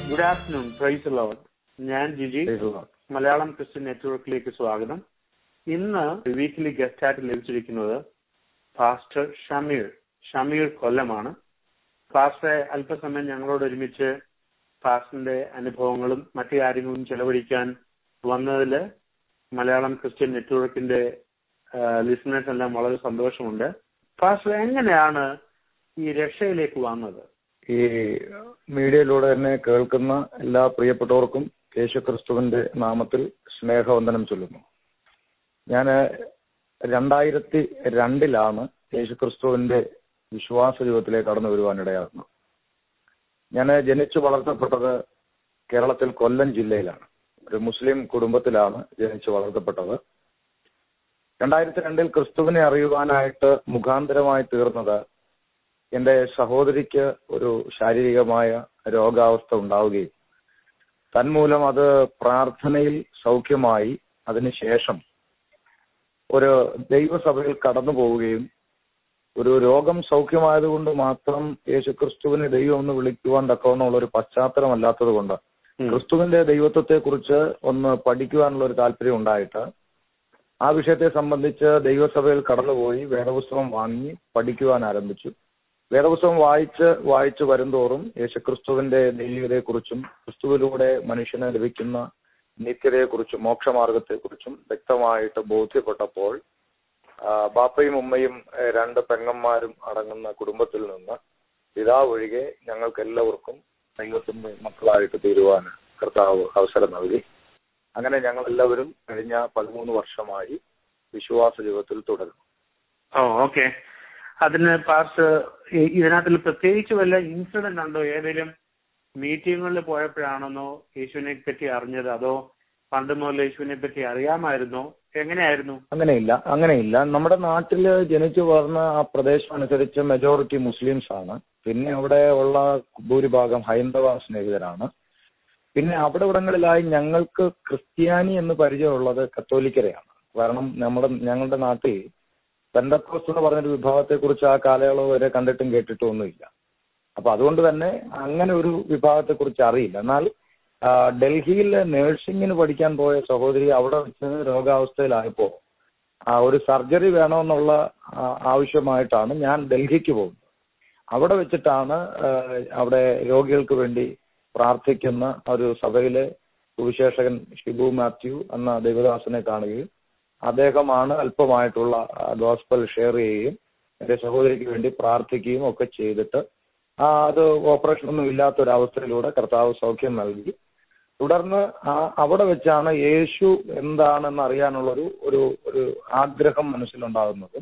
Good afternoon price load ഞാൻ Jiji Malayalam Christian നെറ്റ്വർക്കിലേക്ക് സ്വാഗതം ഇന്ന് വീക്കിലി ഗസ്റ്റ് ആയിട്ട് ലഭിച്ചിരിക്കുന്നത് പാസ്റ്റർ ഷമീർ ഷമീർ കൊല്ലമാണ് പാസ്റ്ററെ അല്പസമയം ഞങ്ങളോട് ഒരുമിച്ച് പാസ്റ്ററിന്റെ അനുഭവങ്ങളും മറ്റു കാര്യങ്ങളും ചെലവഴിക്കാൻ വന്നതിൽ മലയാളം ക്രിസ്ത്യൻ നെറ്റ്വർക്കിന്റെ ലിസണേഴ്സ് എല്ലാം വളരെ സന്തോഷമുണ്ട് പാസ്റ്റർ എങ്ങനെയാണ് ഈ രക്ഷയിലേക്ക് വന്നത് ഈ മീഡിയയിലൂടെ തന്നെ കേൾക്കുന്ന എല്ലാ പ്രിയപ്പെട്ടവർക്കും യേശു ക്രിസ്തുവിന്റെ നാമത്തിൽ സ്നേഹവന്ദനം ചൊല്ലുന്നു ഞാൻ രണ്ടായിരത്തി രണ്ടിലാണ് യേശു ക്രിസ്തുവിന്റെ വിശ്വാസ ജീവിതത്തിലേക്ക് കടന്നു വരുവാനിടയാകുന്നത് ഞാൻ ജനിച്ചു വളർത്തപ്പെട്ടത് കേരളത്തിൽ കൊല്ലം ജില്ലയിലാണ് ഒരു മുസ്ലിം കുടുംബത്തിലാണ് ജനിച്ചു വളർത്തപ്പെട്ടത് രണ്ടായിരത്തി രണ്ടിൽ ക്രിസ്തുവിനെ അറിയുവാനായിട്ട് മുഖാന്തരമായി തീർന്നത് എന്റെ സഹോദരിക്ക് ഒരു ശാരീരികമായ രോഗാവസ്ഥ ഉണ്ടാവുകയും തന്മൂലം അത് പ്രാർത്ഥനയിൽ സൗഖ്യമായി അതിനുശേഷം ഒരു ദൈവസഭയിൽ കടന്നു പോവുകയും ഒരു രോഗം സൗഖ്യമായതുകൊണ്ട് മാത്രം യേശുക്രിസ്തുവിനെ ദൈവം ഒന്ന് വിളിക്കുവാൻ തക്കവണ്ണമുള്ള ഒരു പശ്ചാത്തലമല്ലാത്തത് കൊണ്ട് ക്രിസ്തുവിന്റെ ദൈവത്വത്തെ കുറിച്ച് ഒന്ന് പഠിക്കുവാനുള്ള ഒരു താല്പര്യം ഉണ്ടായിട്ട് ആ വിഷയത്തെ സംബന്ധിച്ച് ദൈവസഭയിൽ കടന്നുപോയി വേദപുസ്തകം വാങ്ങി പഠിക്കുവാൻ ആരംഭിച്ചു വേദപുസ്തകം വായിച്ച് വായിച്ച് വരുംതോറും യേശുക്രിസ്തുവിന്റെ ദൈവികതയെക്കുറിച്ചും ക്രിസ്തുവിലൂടെ മനുഷ്യന് ലഭിക്കുന്ന നിത്യതയെക്കുറിച്ചും മോക്ഷമാർഗത്തെക്കുറിച്ചും വ്യക്തമായിട്ട് ബോധ്യപ്പെട്ടപ്പോൾ ബാപ്പയും ഉമ്മയും രണ്ട് പെങ്ങന്മാരും അടങ്ങുന്ന കുടുംബത്തിൽ നിന്ന് പിതാവ് ഒഴികെ ഞങ്ങൾക്ക് എല്ലാവർക്കും ദൈവത്തിന്റെ മക്കളായിട്ട് തീരുവാൻ കർത്താവ് അവസരം നൽകി അങ്ങനെ ഞങ്ങൾ എല്ലാവരും കഴിഞ്ഞ പതിമൂന്ന് വർഷമായി വിശ്വാസ ജീവിതത്തിൽ തുടരുന്നു ഓ ഓക്കെ അതിന് പാസ് ഇതിനകത്തിൽ പ്രത്യേകിച്ച് വല്ല ഇൻസിഡന്റ് ഉണ്ടോ ഏതെങ്കിലും മീറ്റിങ്ങുകളിൽ പോയപ്പോഴാണെന്നോ യേശുവിനെ പറ്റി അറിഞ്ഞത് അതോ പണ്ട് മുതൽ യേശുവിനെ പറ്റി അറിയാമായിരുന്നോ എങ്ങനെയായിരുന്നു അങ്ങനെയില്ല അങ്ങനെയില്ല നമ്മുടെ നാട്ടില് ജനിച്ചു വളർന്ന ആ പ്രദേശം അനുസരിച്ച് മെജോറിറ്റി മുസ്ലിംസ് ആണ് പിന്നെ അവിടെ ഉള്ള ഭൂരിഭാഗം ഹൈന്ദവ സ്നേഹിതരാണ് പിന്നെ അവിടെ ഇവിടങ്ങളിലായി ഞങ്ങൾക്ക് ക്രിസ്ത്യാനി എന്ന് പരിചയമുള്ളത് കത്തോലിക്കരെയാണ് കാരണം നമ്മുടെ ഞങ്ങളുടെ നാട്ടിൽ പെന്തക്കോസ് എന്ന് പറഞ്ഞൊരു വിഭാഗത്തെ കുറിച്ച് ആ കാലയളവ് വരെ കണ്ടിട്ടും കേട്ടിട്ടും ഒന്നുമില്ല അപ്പൊ അതുകൊണ്ട് തന്നെ അങ്ങനെ ഒരു വിഭാഗത്തെ കുറിച്ച് അറിയില്ല എന്നാൽ ഡൽഹിയിൽ നഴ്സിംഗിന് പഠിക്കാൻ പോയ സഹോദരി അവിടെ വെച്ച് രോഗാവസ്ഥയിലായപ്പോ ഒരു സർജറി വേണമെന്നുള്ള ആവശ്യമായിട്ടാണ് ഞാൻ ഡൽഹിക്ക് പോകുന്നത് അവിടെ വെച്ചിട്ടാണ് അവിടെ രോഗികൾക്ക് വേണ്ടി പ്രാർത്ഥിക്കുന്ന ഒരു സഭയിലെ സുവിശേഷകൻ ഷിബു മാത്യു എന്ന ദേവദാസനെ കാണുകയും അദ്ദേഹമാണ് അല്പമായിട്ടുള്ള ഗോസ്പൽ ഷെയർ ചെയ്യുകയും എന്റെ സഹോദരിക്ക് വേണ്ടി പ്രാർത്ഥിക്കുകയും ഒക്കെ ചെയ്തിട്ട് ആ അത് ഓപ്പറേഷൻ ഒന്നും ഇല്ലാത്ത ഒരു അവസ്ഥയിലൂടെ കർത്താവ് സൗഖ്യം നൽകി തുടർന്ന് ആ അവിടെ വെച്ചാണ് യേശു എന്താണെന്ന് അറിയാനുള്ളൊരു ഒരു ഒരു ആഗ്രഹം മനസ്സിലുണ്ടാകുന്നതും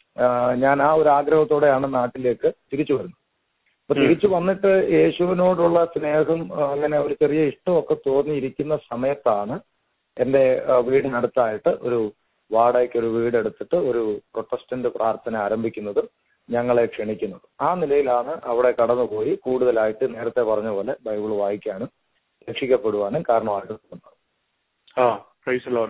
ഞാൻ ആ ഒരു ആഗ്രഹത്തോടെയാണ് നാട്ടിലേക്ക് തിരിച്ചു വരുന്നത് അപ്പൊ തിരിച്ചു വന്നിട്ട് യേശുവിനോടുള്ള സ്നേഹം അങ്ങനെ ഒരു ചെറിയ ഇഷ്ടമൊക്കെ തോന്നിയിരിക്കുന്ന സമയത്താണ് എന്റെ വീടിനടുത്തായിട്ട് ഒരു വാടകയ്ക്ക് ഒരു വീടെടുത്തിട്ട് ഒരു പ്രൊട്ടസ്റ്റന്റ് പ്രാർത്ഥന ആരംഭിക്കുന്നത് ഞങ്ങളെ ക്ഷണിക്കുന്നത് ആ നിലയിലാണ് അവിടെ കടന്നുപോയി കൂടുതലായിട്ട് നേരത്തെ പറഞ്ഞ പോലെ ബൈബിൾ വായിക്കാനും രക്ഷിക്കപ്പെടുവാനും കാരണമായിട്ട് തോന്നുന്നത് ആ പ്രൈസ് ലോഡ്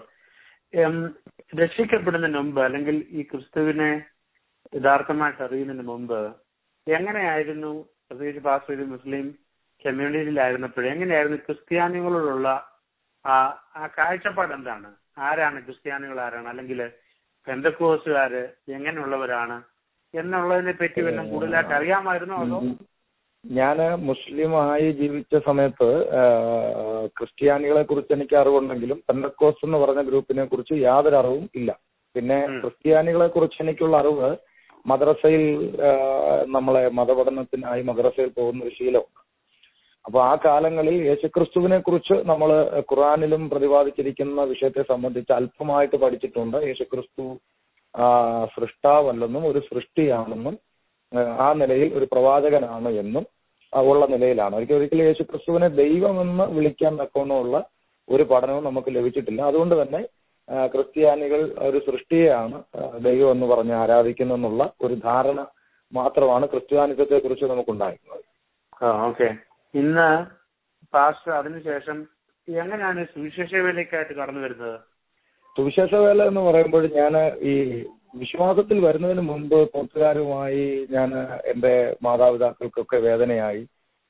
രക്ഷിക്കപ്പെടുന്നതിന് മുമ്പ് അല്ലെങ്കിൽ ഈ ക്രിസ്തുവിനെ യഥാർത്ഥമായിട്ട് അറിയുന്നതിന് മുമ്പ് എങ്ങനെയായിരുന്നു പ്രത്യേകിച്ച് പാസ് ഒരു മുസ്ലിം കമ്മ്യൂണിറ്റിയിലായിരുന്നപ്പോഴും എങ്ങനെയായിരുന്നു ക്രിസ്ത്യാനികളോടുള്ള ആ ആ കാഴ്ചപ്പാട് എന്താണ് ആരാണ് ക്രിസ്ത്യാനികൾ ആരാണ് അല്ലെങ്കിൽ പെന്തക്കോസുകാര് എങ്ങനെയുള്ളവരാണ് എന്നുള്ളതിനെ പറ്റി വല്ലതും കൂടുതലായിട്ട് അറിയാമായിരുന്നോ അതോ ഞാൻ മുസ്ലിമായി ജീവിച്ച സമയത്ത് ക്രിസ്ത്യാനികളെ കുറിച്ച് എനിക്ക് അറിവുണ്ടെങ്കിലും പെന്തക്കോസ് എന്ന് പറഞ്ഞ ഗ്രൂപ്പിനെ കുറിച്ച് യാതൊരു അറിവും ഇല്ല പിന്നെ ക്രിസ്ത്യാനികളെ കുറിച്ച് എനിക്കുള്ള അറിവ് മദ്രസയിൽ നമ്മളെ മതപഠനത്തിനായി മദ്രസയിൽ പോകുന്ന ഒരു ശീലമുണ്ട് അപ്പൊ ആ കാലങ്ങളിൽ യേശുക്രിസ്തുവിനെ കുറിച്ച് നമ്മൾ ഖുറാനിലും പ്രതിപാദിച്ചിരിക്കുന്ന വിഷയത്തെ സംബന്ധിച്ച് അല്പമായിട്ട് പഠിച്ചിട്ടുണ്ട് യേശുക്രിസ്തു സൃഷ്ടാവല്ലെന്നും ഒരു സൃഷ്ടിയാണെന്നും ആ നിലയിൽ ഒരു പ്രവാചകനാണ് എന്നും ഉള്ള നിലയിലാണ് ഒരിക്കലും ഒരിക്കലും യേശുക്രിസ്തുവിനെ ദൈവമെന്ന് വിളിക്കാൻ തക്കവണ്ണമുള്ള ഒരു പഠനവും നമുക്ക് ലഭിച്ചിട്ടില്ല അതുകൊണ്ട് തന്നെ ക്രിസ്ത്യാനികൾ ഒരു സൃഷ്ടിയെയാണ് ദൈവം എന്ന് പറഞ്ഞ് ആരാധിക്കുന്നെന്നുള്ള ഒരു ധാരണ മാത്രമാണ് ക്രിസ്ത്യാനിത്വത്തെ കുറിച്ച് നമുക്കുണ്ടായിരുന്നത് ഓക്കെ ഇന്ന് പാസ്റ്റർ അതിനുശേഷം എങ്ങനെയാണ് സുവിശേഷ വേലയ്ക്കായിട്ട് കടന്നു വരുന്നത് സുവിശേഷ വേല എന്ന് പറയുമ്പോൾ ഞാൻ ഈ വിശ്വാസത്തിൽ വരുന്നതിന് മുമ്പ് കൂട്ടുകാരുമായി ഞാൻ എന്റെ മാതാപിതാക്കൾക്കൊക്കെ വേദനയായി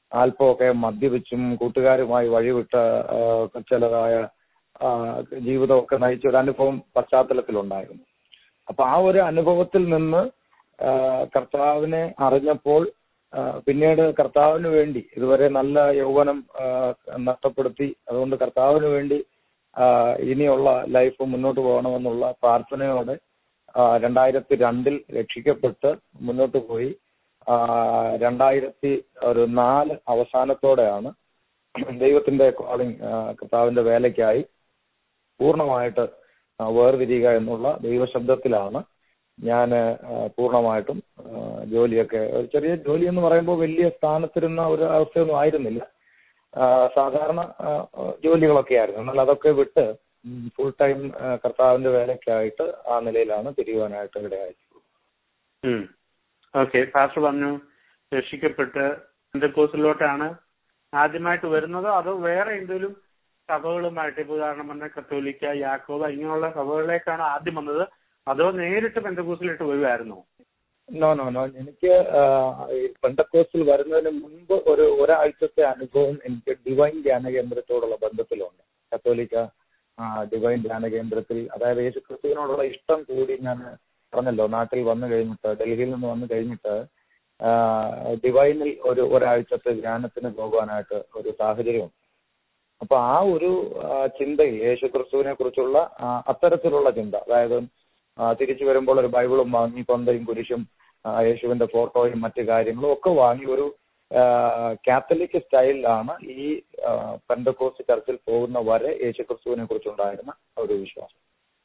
അല്പമൊക്കെ മദ്യപിച്ചും കൂട്ടുകാരുമായി വഴിവിട്ട ആ, ചിലതായ ആ, ജീവിതമൊക്കെ നയിച്ച ഒരു അനുഭവം പശ്ചാത്തലത്തിലുണ്ടായിരുന്നു അപ്പൊ ആ ഒരു അനുഭവത്തിൽ നിന്ന് ആ, കർത്താവിനെ അറിഞ്ഞപ്പോൾ ആ, പിന്നീട് കർത്താവിന് വേണ്ടി ഇതുവരെ നല്ല യൗവനം ആ, നഷ്ടപ്പെടുത്തി അതുകൊണ്ട് കർത്താവിന് വേണ്ടി ആ, ഇനിയുള്ള ലൈഫ് മുന്നോട്ട് പോകണമെന്നുള്ള പ്രാർത്ഥനയോടെ ആ, രണ്ടായിരത്തി രണ്ടിൽ രക്ഷിക്കപ്പെട്ട് മുന്നോട്ട് പോയി ആ, രണ്ടായിരത്തി ഒരു നാല് അവസാനത്തോടെയാണ് ദൈവത്തിന്റെ കോളിംഗ് കർത്താവിന്റെ വേലയ്ക്കായി പൂർണ്ണമായിട്ട് ആ, വേർതിരിയുക എന്നുള്ള ദൈവശബ്ദത്തിലാണ് ഞാൻ പൂർണ്ണമായിട്ടും ആ, ജോലിയൊക്കെ ഒരു ചെറിയ ജോലി എന്ന് പറയുമ്പോൾ വലിയ സ്ഥാനത്തിരുന്ന ഒരു അവസ്ഥയൊന്നും ആയിരുന്നില്ല ആ, സാധാരണ ആ, ജോലികളൊക്കെ ആയിരുന്നു എന്നാൽ അതൊക്കെ വിട്ട് ഫുൾ ടൈം കർത്താവിന്റെ വേലയ്ക്കായിട്ട് ആ നിലയിലാണ് തിരിയുവാനായിട്ട് ഇടയായത് ഓക്കെ ഫാസ്റ്റർ പറഞ്ഞു രക്ഷിക്കപ്പെട്ട് കോഴ്സിലോട്ടാണ് ആദ്യമായിട്ട് വരുന്നതോ അതോ വേറെ എന്തെങ്കിലും സഭകളുമായിട്ട് ഇപ്പൊ ഉദാഹരണം പറഞ്ഞ കത്തോലിക്ക യാക്കോബ ഇങ്ങനെയുള്ള സഭകളിലേക്കാണ് ആദ്യം വന്നത് അതോ നേരിട്ട് പെന്തക്കൂസിലിട്ട് വരുമായിരുന്നോ നോ നോ നോ എനിക്ക് പെന്തക്കോസിൽ വരുന്നതിന് മുൻപ് ഒരു ഒരാഴ്ചത്തെ അനുഭവം എനിക്ക് ഡിവൈൻ ധ്യാന കേന്ദ്രത്തോടുള്ള ബന്ധത്തിലുണ്ട് കത്തോലിക്ക ആ, ഡിവൈൻ ധ്യാന കേന്ദ്രത്തിൽ അതായത് യേശു ക്രിസ്തുവിനോടുള്ള ഇഷ്ടം കൂടി ഞാൻ പറഞ്ഞല്ലോ നാട്ടിൽ വന്നു കഴിഞ്ഞിട്ട് ഡൽഹിയിൽ നിന്ന് വന്നു കഴിഞ്ഞിട്ട് ആ, ഡിവൈനിൽ ഒരു ഒരാഴ്ചത്തെ ധ്യാനത്തിന് പോകാനായിട്ട് ഒരു സാഹചര്യം അപ്പൊ ആ ഒരു ആ, ചിന്തയിൽ യേശു ക്രിസ്തുവിനെ കുറിച്ചുള്ള ആ, അത്തരത്തിലുള്ള ചിന്ത അതായത് ആ, തിരിച്ചു വരുമ്പോൾ ഒരു ബൈബിളും വാങ്ങി കൊന്തയും കുരിശും ആ, യേശുവിന്റെ ഫോട്ടോയും മറ്റു കാര്യങ്ങളും ഒക്കെ വാങ്ങി ഒരു ആ, കാത്തലിക് സ്റ്റൈലിലാണ് ഈ ആ, പെന്തക്കോസ്റ്റ് ചർച്ചിൽ പോകുന്ന വരെ യേശു ക്രിസ്തുവിനെ കുറിച്ചുണ്ടായിരുന്ന ഒരു വിശ്വാസം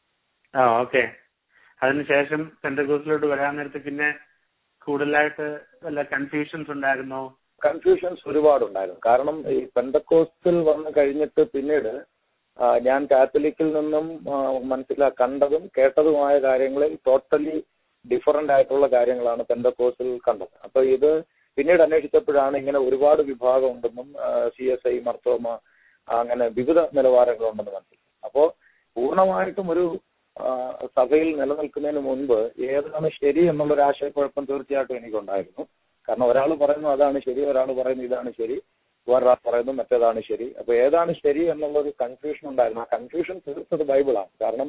ആ ഓക്കെ അതിനുശേഷം പെന്തക്കൂസിലോട്ട് വരാൻ നേരത്ത് പിന്നെ കൂടുതലായിട്ട് വല്ല കൺഫ്യൂഷൻസ് ഉണ്ടായിരുന്നോ കൺഫ്യൂഷൻസ് ഒരുപാടുണ്ടായിരുന്നു കാരണം ഈ പെന്തക്കോസ്റ്റിൽ വന്ന് കഴിഞ്ഞിട്ട് പിന്നീട് ആ, ഞാൻ കാത്തലിക്കിൽ നിന്നും ആ, മനസ്സിലാ കണ്ടതും കേട്ടതുമായ കാര്യങ്ങളിൽ ടോട്ടലി ഡിഫറന്റ് ആയിട്ടുള്ള കാര്യങ്ങളാണ് പെന്തക്കോസ്റ്റിൽ കണ്ടത് അപ്പൊ ഇത് പിന്നീട് അന്വേഷിച്ചപ്പോഴാണ് ഇങ്ങനെ ഒരുപാട് വിഭാഗം ഉണ്ടെന്നും സി എസ് ഐ മർത്തോമ അങ്ങനെ വിവിധ നിലവാരങ്ങളുണ്ടെന്ന് മനസ്സിലായി അപ്പോ പൂർണ്ണമായിട്ടും ഒരു ആ, സഭയിൽ നിലനിൽക്കുന്നതിന് മുൻപ് ഏതാണ് ശരി എന്നുള്ള ഒരു ആശയക്കുഴപ്പം തീർച്ചയായിട്ടും എനിക്കുണ്ടായിരുന്നു കാരണം ഒരാൾ പറയുന്നു അതാണ് ശരി ഒരാൾ പറയുന്നു ഇതാണ് ശരി വേറൊരാൾ പറയുന്നു മറ്റേതാണ് ശരി അപ്പൊ ഏതാണ് ശരി എന്നുള്ള ഒരു കൺഫ്യൂഷൻ ഉണ്ടായിരുന്നു ആ കൺഫ്യൂഷൻ തീർത്തത് ബൈബിളാണ് കാരണം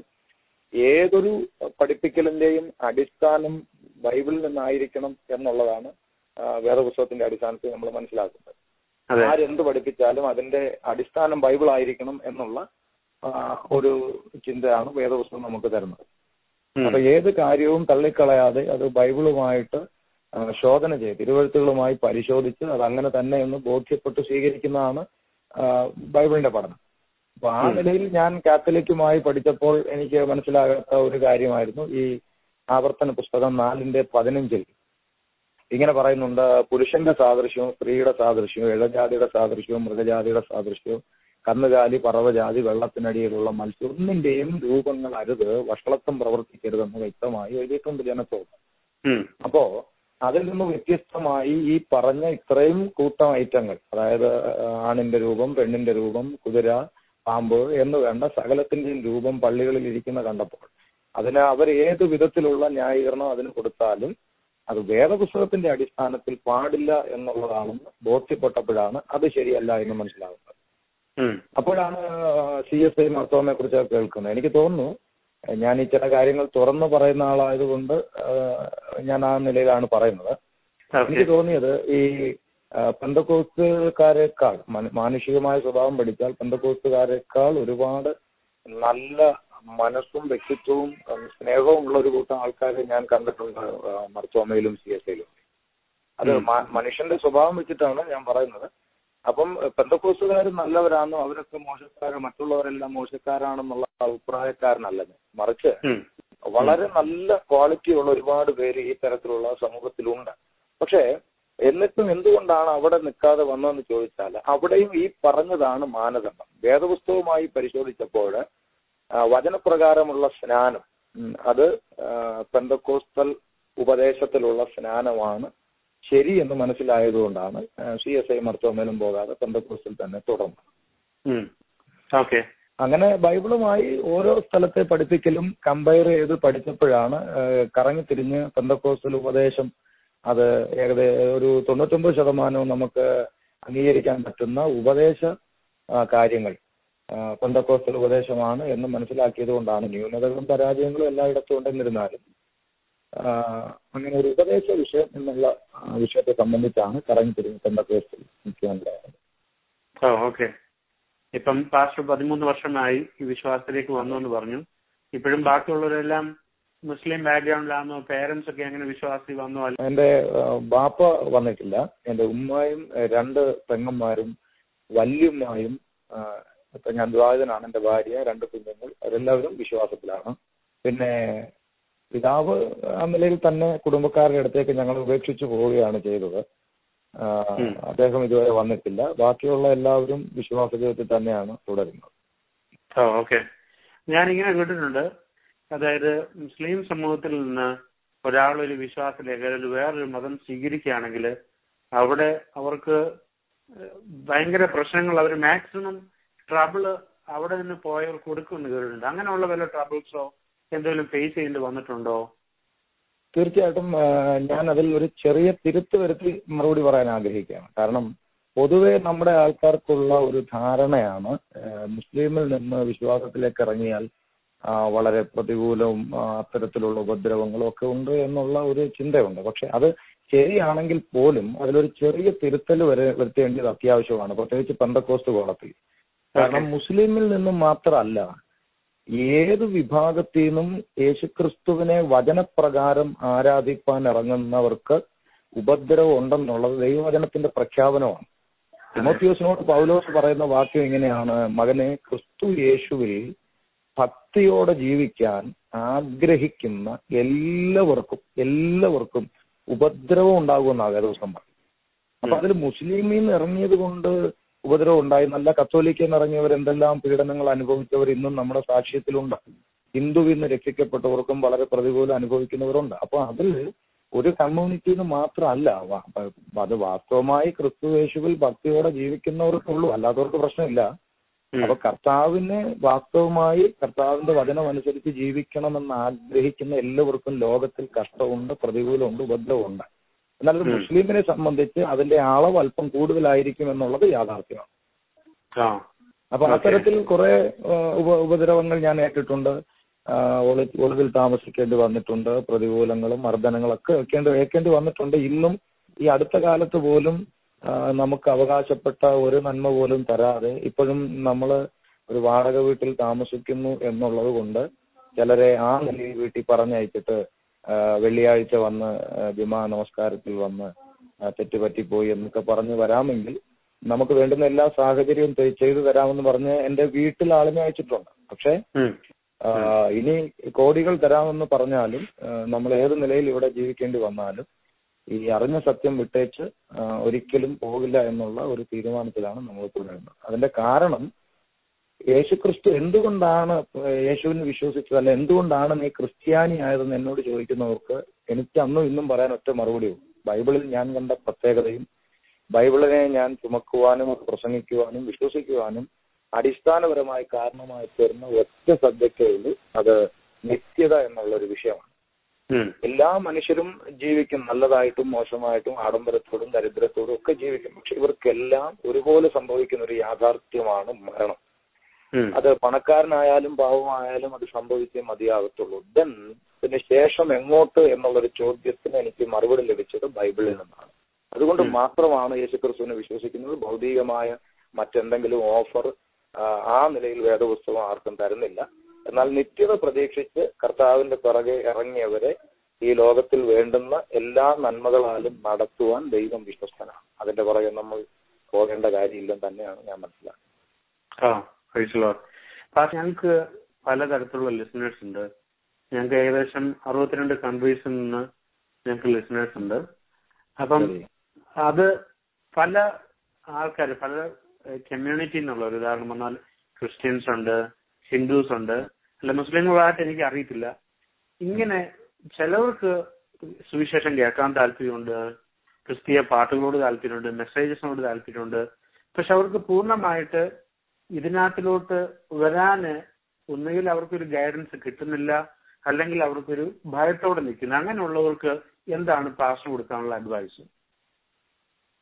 ഏതൊരു പഠിപ്പിക്കലിന്റെയും അടിസ്ഥാനം ബൈബിളിൽ നിന്നായിരിക്കണം എന്നുള്ളതാണ് ആ, വേദപുസ്തകത്തിന്റെ അടിസ്ഥാനത്തിൽ നമ്മൾ മനസ്സിലാക്കുന്നത് അതെ ആരെന്ത് പഠിപ്പിച്ചാലും അതിന്റെ അടിസ്ഥാനം ബൈബിൾ ആയിരിക്കണം എന്നുള്ള ആ, ഒരു ചിന്തയാണ് വേദപുസ്തകം നമുക്ക് തരുന്നത് ഉം. അപ്പൊ ഏത് കാര്യവും തള്ളിക്കളയാതെ അത് ബൈബിളുമായിട്ട് ആ, ശോധന ചെയ്ത് തിരുവഴുത്തുകളുമായി പരിശോധിച്ച് അത് അങ്ങനെ തന്നെ എന്ന് ബോധ്യപ്പെട്ട് സ്വീകരിക്കുന്നതാണ് ആ, ബൈബിളിന്റെ പഠനം അപ്പൊ ആ ഉം. നിലയിൽ ഞാൻ കാത്തലിക്കുമായി പഠിച്ചപ്പോൾ എനിക്ക് മനസ്സിലാകാത്ത ഒരു കാര്യമായിരുന്നു ഈ ആവർത്തന പുസ്തകം നാലിന്റെ പതിനഞ്ചിൽ ഇങ്ങനെ പറയുന്നുണ്ട് പുരുഷന്റെ സാദൃശ്യവും സ്ത്രീയുടെ സാദൃശ്യവും ഇഴജാതിയുടെ സാദൃശ്യവും മൃഗജാതിയുടെ സാദൃശ്യവും കന്നുകാലി പറവജാതി വെള്ളത്തിനടിയിലുള്ള മത്സ്യം ഒന്നിന്റെയും രൂപങ്ങൾ അരുത് വഷളത്വം പ്രവർത്തിക്കരുതെന്ന് വ്യക്തമായി എഴുതിയിട്ടുണ്ട് ജനത്തോട് ഉം. അപ്പോ അതിൽ നിന്ന് വ്യത്യസ്തമായി ഈ പറഞ്ഞ ഇത്രയും കൂട്ടം ഐറ്റങ്ങൾ അതായത് ആ, ആണിന്റെ രൂപം പെണ്ണിന്റെ രൂപം കുതിര പാമ്പ് എന്ന് വേണ്ട സകലത്തിന്റെയും രൂപം പള്ളികളിൽ ഇരിക്കുന്ന കണ്ടപ്പോൾ അതിന് അവർ ഏത് വിധത്തിലുള്ള ന്യായീകരണം അതിന് കൊടുത്താലും അത് വേദപുസ്തകത്തിന്റെ അടിസ്ഥാനത്തിൽ പാടില്ല എന്നുള്ളതാണെന്ന് ബോധ്യപ്പെട്ടപ്പോഴാണ് അത് ശരിയല്ല എന്ന് മനസ്സിലാകുന്നത് ഉം. അപ്പോഴാണ് സി എസ് ഐ മർത്തോമെ കുറിച്ച് കേൾക്കുന്നത് എനിക്ക് തോന്നുന്നു ഏഹ് ഞാൻ ഈ ചില കാര്യങ്ങൾ തുറന്നു പറയുന്ന ആളായതുകൊണ്ട് ഏഹ് ഞാൻ ആ നിലയിലാണ് പറയുന്നത് ഓക്കെ എനിക്ക് തോന്നിയത് ഈ പെന്തക്കോസ്തുകാരെക്കാൾ മാനുഷികമായ സ്വഭാവം പഠിച്ചാൽ പെന്തക്കോസ്തുകാരെക്കാൾ ഒരുപാട് നല്ല മനസ്സും വ്യക്തിത്വവും ഉം, സ്നേഹവും ഉള്ള ഒരു കൂട്ടം ആൾക്കാരെ ഞാൻ കണ്ടിട്ടുണ്ട് ആ, മർത്തോമയിലും സി എസ് ഐയിലും അത് ഉം. മ- മനുഷ്യന്റെ സ്വഭാവം വെച്ചിട്ടാണ് ഞാൻ പറയുന്നത് അപ്പം പെന്തക്കോസുകാർ നല്ലവരാണോ അവരൊക്കെ മോശക്കാരോ മറ്റുള്ളവരെല്ലാം മോശക്കാരാണെന്നുള്ള അഭിപ്രായക്കാരനല്ല ഞാൻ മറിച്ച് ഉം. വളരെ നല്ല ക്വാളിറ്റി ഉള്ള ഒരുപാട് പേര് ഈ തരത്തിലുള്ള സമൂഹത്തിലുണ്ട് പക്ഷേ എന്നിട്ടും എന്തുകൊണ്ടാണ് അവിടെ നിൽക്കാതെ വന്നതെന്ന് ചോദിച്ചാൽ അവിടെയും ഈ പറഞ്ഞതാണ് മാനദണ്ഡം വേദപുസ്തകവുമായി പരിശോധിച്ചപ്പോൾ ആ, വചനപ്രകാരമുള്ള സ്നാനം ഉം, അത് ആ, പെന്തക്കോസ്തൽ ഉപദേശത്തിലുള്ള സ്നാനമാണ് ശരി എന്ന് മനസ്സിലായതുകൊണ്ടാണ് സി എസ് ഐ മർത്തോമേലും പോകാതെ പെന്തക്കോസ്തിൽ തന്നെ തുടർന്നത് ഉം. ഓക്കെ അങ്ങനെ ബൈബിളുമായി ഓരോ സ്ഥലത്തെ പഠിപ്പിക്കലും കമ്പയർ ചെയ്ത് പഠിച്ചപ്പോഴാണ് ഏഹ്, കറങ്ങിത്തിരിഞ്ഞ് പെന്തക്കോസ്റ്റൽ ഉപദേശം അത് ഏകദേശം ഒരു തൊണ്ണൂറ്റൊമ്പത് ശതമാനവും നമുക്ക് അംഗീകരിക്കാൻ പറ്റുന്ന ഉപദേശ ആ, കാര്യങ്ങൾ പെന്തക്കോസ്റ്റൽ ഉപദേശമാണ് എന്ന് മനസ്സിലാക്കിയത് കൊണ്ടാണ് ന്യൂനതകളും പരാജയങ്ങളും എല്ലായിടത്തും ഉണ്ടെന്നിരുന്നാലും ആ, അങ്ങനെ ഒരു ഉപദേശ വിഷയം എന്നുള്ള ആ, വിഷയത്തെ സംബന്ധിച്ചാണ് കറങ്ങി തിരിഞ്ഞ് പെന്തക്കോസ്റ്റൽ മുഖ്യമന്ത്രിയായത് ഓ ഓക്കെ ഇപ്പം പാസ്റ്റർ പതിമൂന്ന് വർഷമായി ഈ വിശ്വാസത്തിലേക്ക് വന്നു എന്ന് പറഞ്ഞു ഇപ്പോഴും ബാക്കിയുള്ളവരെല്ലാം മുസ്ലിം ബാക്ക്ഗ്രൗണ്ടിലാണോ പേരൻസ് ഒക്കെ എങ്ങനെ വിശ്വാസി വന്നു അല്ല എന്റെ ആ, ബാപ്പ വന്നിട്ടില്ല എന്റെ ഉമ്മയും ഏ, രണ്ട് പെങ്ങന്മാരും വല്യമ്മയും ആ, ഇപ്പൊ ഞാൻ വിവാഹിതനാണ് എന്റെ ഭാര്യ രണ്ട് കുഞ്ഞുങ്ങൾ അവരെല്ലാവരും വിശ്വാസത്തിലാണ് പിന്നെ പിതാവ് ആ നിലയിൽ തന്നെ കുടുംബക്കാരുടെ അടുത്തേക്ക് ഞങ്ങൾ ഉപേക്ഷിച്ചു പോവുകയാണ് ചെയ്തത് ആ, ഉം. അദ്ദേഹം ഇതുവരെ വന്നിട്ടില്ല ബാക്കിയുള്ള എല്ലാവരും വിശ്വാസ ജീവിതത്തിൽ തന്നെയാണ് തുടരുന്നത് ഓ ഓക്കെ ഞാൻ ഇങ്ങനെ കേട്ടിട്ടുണ്ട് അതായത് മുസ്ലിം സമൂഹത്തിൽ നിന്ന് ഒരാൾ ഒരു വിശ്വാസത്തിലേക്ക് അല്ലെങ്കിൽ വേറൊരു മതം സ്വീകരിക്കുകയാണെങ്കിൽ അവിടെ അവർക്ക് ഭയങ്കര പ്രശ്നങ്ങൾ അവർ മാക്സിമം ട്രബിള് അവിടെ നിന്ന് പോയവർ കൊടുക്കുമെന്ന് കേട്ടിട്ടുണ്ട് അങ്ങനെയുള്ള വല്ല ട്രബിൾസോ എന്തെങ്കിലും ഫേസ് ചെയ്യേണ്ടി വന്നിട്ടുണ്ടോ തീർച്ചയായിട്ടും ആ, ഞാൻ അതിൽ ഒരു ചെറിയ തിരുത്ത് വരുത്തി മറുപടി പറയാൻ ആഗ്രഹിക്കുകയാണ് കാരണം പൊതുവെ നമ്മുടെ ആൾക്കാർക്കുള്ള ഒരു ധാരണയാണ് ആ, മുസ്ലിമിൽ നിന്ന് വിശ്വാസത്തിലേക്ക് ഇറങ്ങിയാൽ ആ, വളരെ പ്രതികൂലവും ആ, അത്തരത്തിലുള്ള ഉപദ്രവങ്ങളും ഒക്കെ ഉണ്ട് എന്നുള്ള ഒരു ചിന്തയുണ്ട് പക്ഷെ അത് ശരിയാണെങ്കിൽ പോലും അതിലൊരു ചെറിയ തിരുത്തൽ വരെ വരുത്തേണ്ടത് അത്യാവശ്യമാണ് പ്രത്യേകിച്ച് പെന്തക്കോസ്റ്റ് കോളത്തിൽ കാരണം മുസ്ലിമിൽ നിന്നും മാത്രമല്ല ഏത് വിഭാഗത്തിൽ നിന്നും യേശുക്രിസ്തുവിനെ വചനപ്രകാരം ആരാധിപ്പാൻ ഇറങ്ങുന്നവർക്ക് ഉപദ്രവം ഉണ്ടെന്നുള്ളത് ദൈവവചനത്തിന്റെ പ്രഖ്യാപനമാണ് തിമോത്തിയോസിനോട് പൗലോസ് പറയുന്ന വാക്യം ഇങ്ങനെയാണ് മകനെ ക്രിസ്തു യേശുവിൽ ഭക്തിയോടെ ജീവിക്കാൻ ആഗ്രഹിക്കുന്ന എല്ലാവർക്കും എല്ലാവർക്കും ഉപദ്രവം ഉണ്ടാകുമെന്നാണ് ദിവസം പറയും അപ്പൊ അതിൽ മുസ്ലിമിൽ നിന്ന് ഇറങ്ങിയത് കൊണ്ട് ഉപദ്രവം ഉണ്ടായി നല്ല കത്തോലിക്കയിൽ നിന്ന് ഇറങ്ങിയവർ എന്തെല്ലാം പീഡനങ്ങൾ അനുഭവിച്ചവർ ഇന്നും നമ്മുടെ സാക്ഷ്യത്തിലുണ്ട് ഹിന്ദുവിൽ നിന്ന് രക്ഷിക്കപ്പെട്ടവർക്കും വളരെ പ്രതികൂലം അനുഭവിക്കുന്നവരുണ്ട് അപ്പൊ അതിൽ ഒരു കമ്മ്യൂണിറ്റിന്ന് മാത്രമല്ല വ- അത് വാസ്തവമായി ക്രിസ്തു യേശുവിൽ ഭക്തിയോടെ ജീവിക്കുന്നവർക്കുള്ളൂ അല്ലാത്തവർക്ക് പ്രശ്നമില്ല ഉം. അപ്പൊ കർത്താവിനെ വാസ്തവമായി കർത്താവിന്റെ വചനം അനുസരിച്ച് ജീവിക്കണമെന്ന് ആഗ്രഹിക്കുന്ന എല്ലാവർക്കും ലോകത്തിൽ കഷ്ടമുണ്ട് പ്രതികൂലമുണ്ട് ഉപദ്രവമുണ്ട് എന്നാൽ ഒരു ഉം. മുസ്ലിമിനെ സംബന്ധിച്ച് അതിന്റെ അളവ് അല്പം കൂടുതലായിരിക്കും എന്നുള്ളത് യാഥാർത്ഥ്യമാണ് ആ അപ്പൊ Okay. അത്തരത്തിൽ കുറെ ഉപ ഉപദ്രവങ്ങൾ ഞാൻ ഏറ്റിട്ടുണ്ട് ആ, ഒളി ഒളിവിൽ താമസിക്കേണ്ടി വന്നിട്ടുണ്ട് പ്രതികൂലങ്ങളും മർദ്ദനങ്ങളൊക്കെ ഏൽക്കേണ്ടി ഏൽക്കേണ്ടി വന്നിട്ടുണ്ട് ഇന്നും ഈ അടുത്ത കാലത്ത് പോലും ആ, നമുക്ക് അവകാശപ്പെട്ട ഒരു നന്മ പോലും തരാതെ ഇപ്പോഴും നമ്മൾ ഒരു വാടക വീട്ടിൽ താമസിക്കുന്നു എന്നുള്ളത് കൊണ്ട് ചിലരെ ആ നിലയിൽ വീട്ടിൽ പറഞ്ഞയച്ചിട്ട് ആ, വെള്ളിയാഴ്ച വന്ന് ആ, ജുമാ നമസ്കാരത്തിൽ വന്ന് ആ, തെറ്റുപറ്റിപ്പോയി എന്നൊക്കെ പറഞ്ഞ് വരാമെങ്കിൽ നമുക്ക് വേണ്ടുന്ന എല്ലാ സാഹചര്യവും തെ- ചെയ്തു തരാമെന്ന് പറഞ്ഞ് എന്റെ വീട്ടിൽ ആളിനെ അയച്ചിട്ടുണ്ട് പക്ഷേ ഉം. ആ, ഇനി കോടികൾ തരാമെന്ന് പറഞ്ഞാലും ആ, നമ്മൾ ഏത് നിലയിൽ ഇവിടെ ജീവിക്കേണ്ടി വന്നാലും ഈ അറിഞ്ഞ സത്യം വിട്ടേച്ച് ആ, ഒരിക്കലും പോകില്ല എന്നുള്ള ഒരു തീരുമാനത്തിലാണ് നമ്മൾ തുടരുന്നത് അതിന്റെ കാരണം യേശുക്രിസ്തു എന്തുകൊണ്ടാണ് യേശുവിനെ വിശ്വസിച്ചത് അല്ല എന്തുകൊണ്ടാണ് നീ ക്രിസ്ത്യാനി ആയതെന്ന് എന്നോട് ചോദിക്കുന്നവർക്ക് എനിക്ക് അന്നും ഇന്നും പറയാൻ ഒറ്റ മറുപടിയും ബൈബിളിൽ ഞാൻ കണ്ട പ്രത്യേകതയും ബൈബിളിനെ ഞാൻ ചുമക്കുവാനും അത് പ്രസംഗിക്കുവാനും വിശ്വസിക്കുവാനും അടിസ്ഥാനപരമായി കാരണമായി തീർന്ന ഒറ്റ സബ്ജക്റ്റേ ഉള്ളൂ അത് നിത്യത എന്നുള്ള ഒരു വിഷയമാണ് ഉം. എല്ലാ മനുഷ്യരും ജീവിക്കും നല്ലതായിട്ടും മോശമായിട്ടും ആഡംബരത്തോടും ദരിദ്രത്തോടും ഒക്കെ ജീവിക്കും പക്ഷെ ഇവർക്കെല്ലാം ഒരുപോലെ സംഭവിക്കുന്ന ഒരു യാഥാർത്ഥ്യമാണ് മരണം ഉം. അത് പണക്കാരനായാലും പാവമായാലും അത് സംഭവിച്ചേ മതിയാകത്തുള്ളൂ ദെൻ ഇതിന് ശേഷം എങ്ങോട്ട് എന്നുള്ളൊരു ചോദ്യത്തിന് എനിക്ക് മറുപടി ലഭിച്ചത് ബൈബിളിൽ നിന്നാണ് അതുകൊണ്ട് ഉം. മാത്രമാണ് യേശുക്രിസ്തുവിനെ വിശ്വസിക്കുന്നത് ഭൗതികമായ മറ്റെന്തെങ്കിലും ഓഫർ ആ നിലയിൽ വേദപുസ്തകം ആർക്കും തരുന്നില്ല എന്നാൽ നിത്യത പ്രതീക്ഷിച്ച് കർത്താവിന്റെ പിറകെ ഇറങ്ങിയവരെ ഈ ലോകത്തിൽ വേണ്ടുന്ന എല്ലാ നന്മകളാലും നടത്തുവാൻ ദൈവം വിശ്വസ്തനാണ് അതിന്റെ പുറകെ നമ്മൾ പോകേണ്ട കാര്യമില്ലെന്ന് തന്നെയാണ് ഞാൻ മനസ്സിലാക്കുന്നത് ആ പ്രൈസ് ലോർഡ് പാസ്റ്റർ, ഞങ്ങൾക്ക് പലതരത്തിലുള്ള ലിസണേഴ്സ് ഉണ്ട് ഞങ്ങൾക്ക് ഏകദേശം അറുപത്തിരണ്ട് കൺട്രീസിൽ നിന്ന് ഞങ്ങൾക്ക് ലിസണേഴ്സ് ഉണ്ട് അപ്പം ശരി. അത് പല ആൾക്കാർ പല കമ്മ്യൂണിറ്റി എന്നുള്ള ഒരു ഉദാഹരണം പറഞ്ഞാൽ ക്രിസ്ത്യൻസ് ഉണ്ട് ഹിന്ദുസ് ഉണ്ട് അല്ല മുസ്ലിങ്ങളായിട്ട് എനിക്ക് അറിയത്തില്ല ഇങ്ങനെ ചിലവർക്ക് സുവിശേഷം കേൾക്കാൻ താല്പര്യമുണ്ട് ക്രിസ്തീയ പാട്ടുകളോട് താല്പര്യമുണ്ട് മെസ്സേജസിനോട് താല്പര്യമുണ്ട് പക്ഷെ അവർക്ക് പൂർണ്ണമായിട്ട് ഇതിനകത്തിലോട്ട് വരാന് ഒന്നുകിൽ അവർക്കൊരു ഗൈഡൻസ് കിട്ടുന്നില്ല അല്ലെങ്കിൽ അവർക്കൊരു ഭയത്തോടെ നിൽക്കുന്നു അങ്ങനെയുള്ളവർക്ക് എന്താണ് പാസ് കൊടുക്കാനുള്ള അഡ്വൈസ്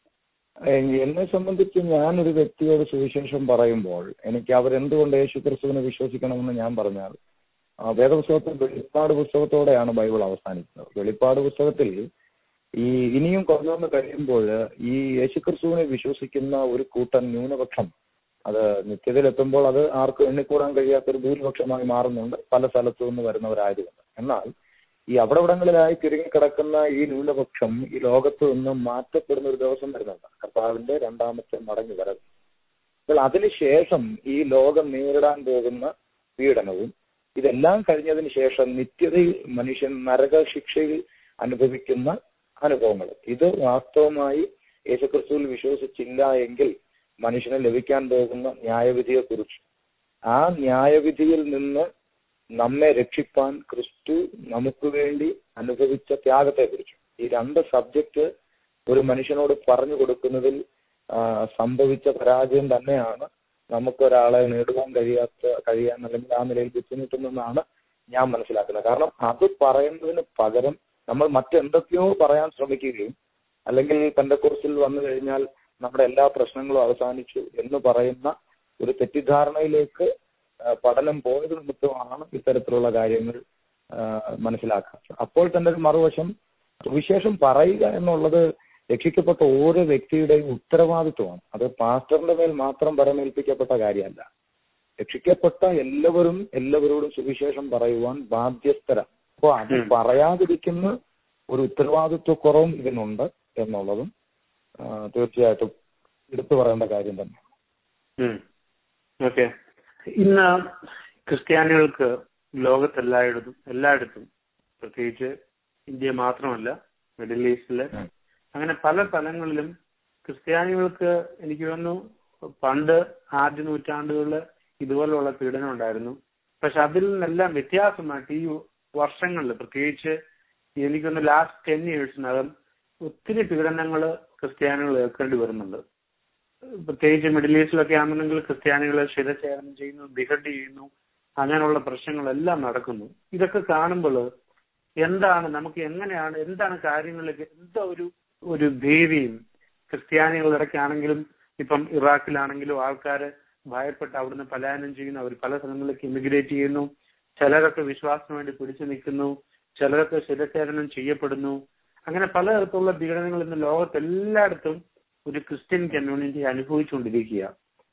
എ- എന്നെ സംബന്ധിച്ച് ഞാനൊരു വ്യക്തിയോട് സുവിശേഷം പറയുമ്പോൾ എനിക്ക് അവരെന്തുകൊണ്ട് യേശു ക്രിസ്തുവിനെ വിശ്വസിക്കണമെന്ന് ഞാൻ പറഞ്ഞാൽ ആ വേദപുസ്തകത്തിൽ വെളിപ്പാട് പുസ്തകത്തോടെയാണ് ബൈബിൾ അവസാനിക്കുന്നത് വെളിപ്പാട് പുസ്തകത്തിൽ ഈ ഇനിയും കുറഞ്ഞൊന്ന് കഴിയുമ്പോൾ ഈ യേശുക്രിസ്തുവിനെ വിശ്വസിക്കുന്ന ഒരു കൂട്ടം ന്യൂനപക്ഷം അത് നിത്യതയിലെത്തുമ്പോൾ അത് ആർക്കും എണ്ണിക്കൂടാൻ കഴിയാത്ത ഒരു ഭൂരിപക്ഷമായി മാറുന്നുണ്ട് പല സ്ഥലത്തു നിന്ന് വരുന്നവരായതുകൊണ്ട് എന്നാൽ ഈ അവിടവിടങ്ങളിലായി തിരുങ്ങിക്കിടക്കുന്ന ഈ ന്യൂനപക്ഷം ഈ ലോകത്ത് നിന്ന് മാറ്റപ്പെടുന്ന ഒരു ദിവസം വരുന്നുണ്ട് കർത്താവിന്റെ രണ്ടാമത്തെ മടങ്ങി വരവ് അപ്പോൾ അതിനുശേഷം ഈ ലോകം നേരിടാൻ പോകുന്ന പീഡനവും ഇതെല്ലാം കഴിഞ്ഞതിന് ശേഷം നിത്യതയിൽ മനുഷ്യൻ നരക ശിക്ഷയിൽ അനുഭവിക്കുന്ന അനുഭവങ്ങൾ ഇത് വാസ്തവമായി യേശുക്രിസ്തുവിൽ വിശ്വസിച്ചില്ല എങ്കിൽ മനുഷ്യന് ലഭിക്കാൻ പോകുന്ന ന്യായവിധിയെ കുറിച്ച് ആ ന്യായവിധിയിൽ നിന്ന് നമ്മെ രക്ഷിപ്പാൻ ക്രിസ്തു നമുക്ക് വേണ്ടി അനുഭവിച്ച ത്യാഗത്തെ കുറിച്ച് ഈ രണ്ട് സബ്ജക്റ്റ് ഒരു മനുഷ്യനോട് പറഞ്ഞു കൊടുക്കുന്നതിൽ ആ, സംഭവിച്ച പരാജയം തന്നെയാണ് നമുക്കൊരാളെ നേടുവാൻ കഴിയാത്ത കഴിയാൻ അല്ലെങ്കിൽ ആ നിലയിൽ ബുദ്ധിമുട്ടുന്നെന്നാണ് ഞാൻ മനസ്സിലാക്കുന്നത് കാരണം അത് പറയുന്നതിന് പകരം നമ്മൾ മറ്റെന്തൊക്കെയോ പറയാൻ ശ്രമിക്കുകയും അല്ലെങ്കിൽ പെന്തക്കോസിൽ വന്നു കഴിഞ്ഞാൽ നമ്മുടെ എല്ലാ പ്രശ്നങ്ങളും അവസാനിച്ചു എന്ന് പറയുന്ന ഒരു തെറ്റിദ്ധാരണയിലേക്ക് ആ, പഠനം പോയത് നിമിത്തമാണ് ഇത്തരത്തിലുള്ള കാര്യങ്ങൾ ആ, മനസ്സിലാക്കുക അപ്പോൾ തന്നെ ഒരു മറുവശം സുവിശേഷം പറയുക എന്നുള്ളത് രക്ഷിക്കപ്പെട്ട ഓരോ വ്യക്തിയുടെയും ഉത്തരവാദിത്വമാണ് അത് പാസ്റ്ററിന്റെ മേൽ മാത്രം പരമേൽപ്പിക്കപ്പെട്ട കാര്യമല്ല രക്ഷിക്കപ്പെട്ട എല്ലാവരും എല്ലാവരോടും സുവിശേഷം പറയുവാൻ ബാധ്യസ്ഥരാണ് അപ്പോൾ അത് ഉം. പറയാതിരിക്കുന്ന ഒരു ഉത്തരവാദിത്വക്കുറവും ഇതിനുണ്ട് എന്നുള്ളതും ആ, തീർച്ചയായിട്ടും എടുത്തു പറയേണ്ട കാര്യം തന്നെ ഓക്കെ ഇന്ന് ക്രിസ്ത്യാനികൾക്ക് ലോകത്തെല്ലായിടത്തും എല്ലായിടത്തും പ്രത്യേകിച്ച് ഇന്ത്യ മാത്രമല്ല മിഡിൽ ഈസ്റ്റില് ഉം. അങ്ങനെ പല സ്ഥലങ്ങളിലും ക്രിസ്ത്യാനികൾക്ക് എനിക്ക് തോന്നുന്നു പണ്ട് ആദ്യ നൂറ്റാണ്ടുകളിൽ ഇതുപോലുള്ള പീഡനം ഉണ്ടായിരുന്നു പക്ഷെ അതിൽ നിന്നെല്ലാം വ്യത്യാസമായിട്ട് ഈ വർഷങ്ങളിൽ പ്രത്യേകിച്ച് എനിക്കൊന്ന് ലാസ്റ്റ് ടെൻ ഇയേഴ്സിനകം ഒത്തിരി പീഡനങ്ങൾ ക്രിസ്ത്യാനികൾ ഏൽക്കേണ്ടി വരുന്നുണ്ട് പ്രത്യേകിച്ച് മിഡിൽ ഈസ്റ്റിലൊക്കെ ആണെന്നുണ്ടെങ്കിൽ ക്രിസ്ത്യാനികളെ ശിരഛേദനം ചെയ്യുന്നു ബിഹഡ് ചെയ്യുന്നു അങ്ങനെയുള്ള പ്രശ്നങ്ങളെല്ലാം നടക്കുന്നു ഇതൊക്കെ കാണുമ്പോൾ എന്താണ് നമുക്ക് എങ്ങനെയാണ് എന്താണ് കാര്യങ്ങളിലേക്ക് എന്താ ഒരു ഒരു ഭീതിയും ക്രിസ്ത്യാനികളുടെ ഇടയ്ക്കാണെങ്കിലും ഇപ്പം ഇറാഖിലാണെങ്കിലും ആൾക്കാര് ഭയപ്പെട്ട് അവിടുന്ന് പലായനം ചെയ്യുന്നു അവർ പല സ്ഥലങ്ങളിലേക്ക് ഇമിഗ്രേറ്റ് ചെയ്യുന്നു ചിലരൊക്കെ വിശ്വാസത്തിന് വേണ്ടി പിടിച്ചു നിൽക്കുന്നു ചിലരൊക്കെ ശിരഛേദനം ചെയ്യപ്പെടുന്നു അങ്ങനെ പലതരത്തിലുള്ള പീഡനങ്ങൾ ഇന്ന് ലോകത്തെല്ലായിടത്തും ഒരു ക്രിസ്ത്യൻ കമ്മ്യൂണിറ്റി അനുഭവിച്ചുകൊണ്ടിരിക്കുക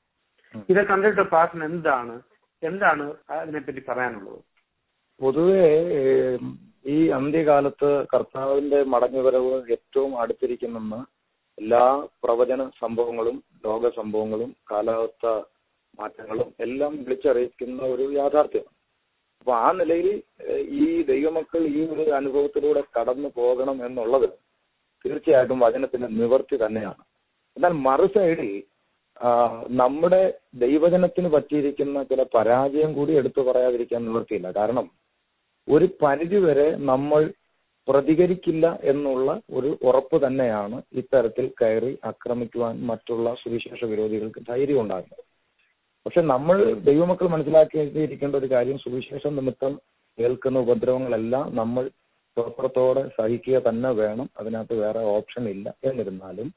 ഉം. ഇത് കണ്ടിട്ട് പാസിന് എന്താണ് എന്താണ് അതിനെപ്പറ്റി പറയാനുള്ളത് പൊതുവെ ഏം, ഈ അന്ത്യകാലത്ത് കർത്താവിന്റെ മടങ്ങിവരവ് ഏറ്റവും അടുത്തിരിക്കുന്നെന്ന് എല്ലാ പ്രവചന സംഭവങ്ങളും ലോക സംഭവങ്ങളും കാലാവസ്ഥ മാറ്റങ്ങളും എല്ലാം വിളിച്ചറിയിക്കുന്ന ഒരു യാഥാർത്ഥ്യമാണ് അപ്പൊ ആ നിലയിൽ ഏഹ്, ഈ ദൈവമക്കൾ ഈ ഒരു അനുഭവത്തിലൂടെ കടന്നു പോകണം എന്നുള്ളത് തീർച്ചയായിട്ടും വചനത്തിന്റെ നിവർത്തി തന്നെയാണ് എന്നാൽ മറു സൈഡിൽ ആ, നമ്മുടെ ദൈവജനത്തിന് പറ്റിയിരിക്കുന്ന ചില പരാജയം കൂടി എടുത്തു പറയാതിരിക്കാൻ നിവൃത്തിയില്ല കാരണം ഒരു പരിധിവരെ നമ്മൾ പ്രതികരിക്കില്ല എന്നുള്ള ഒരു ഉറപ്പ് തന്നെയാണ് ഇത്തരത്തിൽ കയറി ആക്രമിക്കുവാൻ മറ്റുള്ള സുവിശേഷ വിരോധികൾക്ക് ധൈര്യം ഉണ്ടാകുന്നത് പക്ഷെ നമ്മൾ ദൈവമക്കൾ മനസ്സിലാക്കിയിരിക്കേണ്ട ഒരു കാര്യം സുവിശേഷം നിമിത്തം കേൾക്കുന്ന ഉപദ്രവങ്ങളെല്ലാം നമ്മൾ പുറത്തോടെ സഹിക്കുക തന്നെ വേണം അതിനകത്ത് വേറെ ഓപ്ഷൻ ഇല്ല എന്നിരുന്നാലും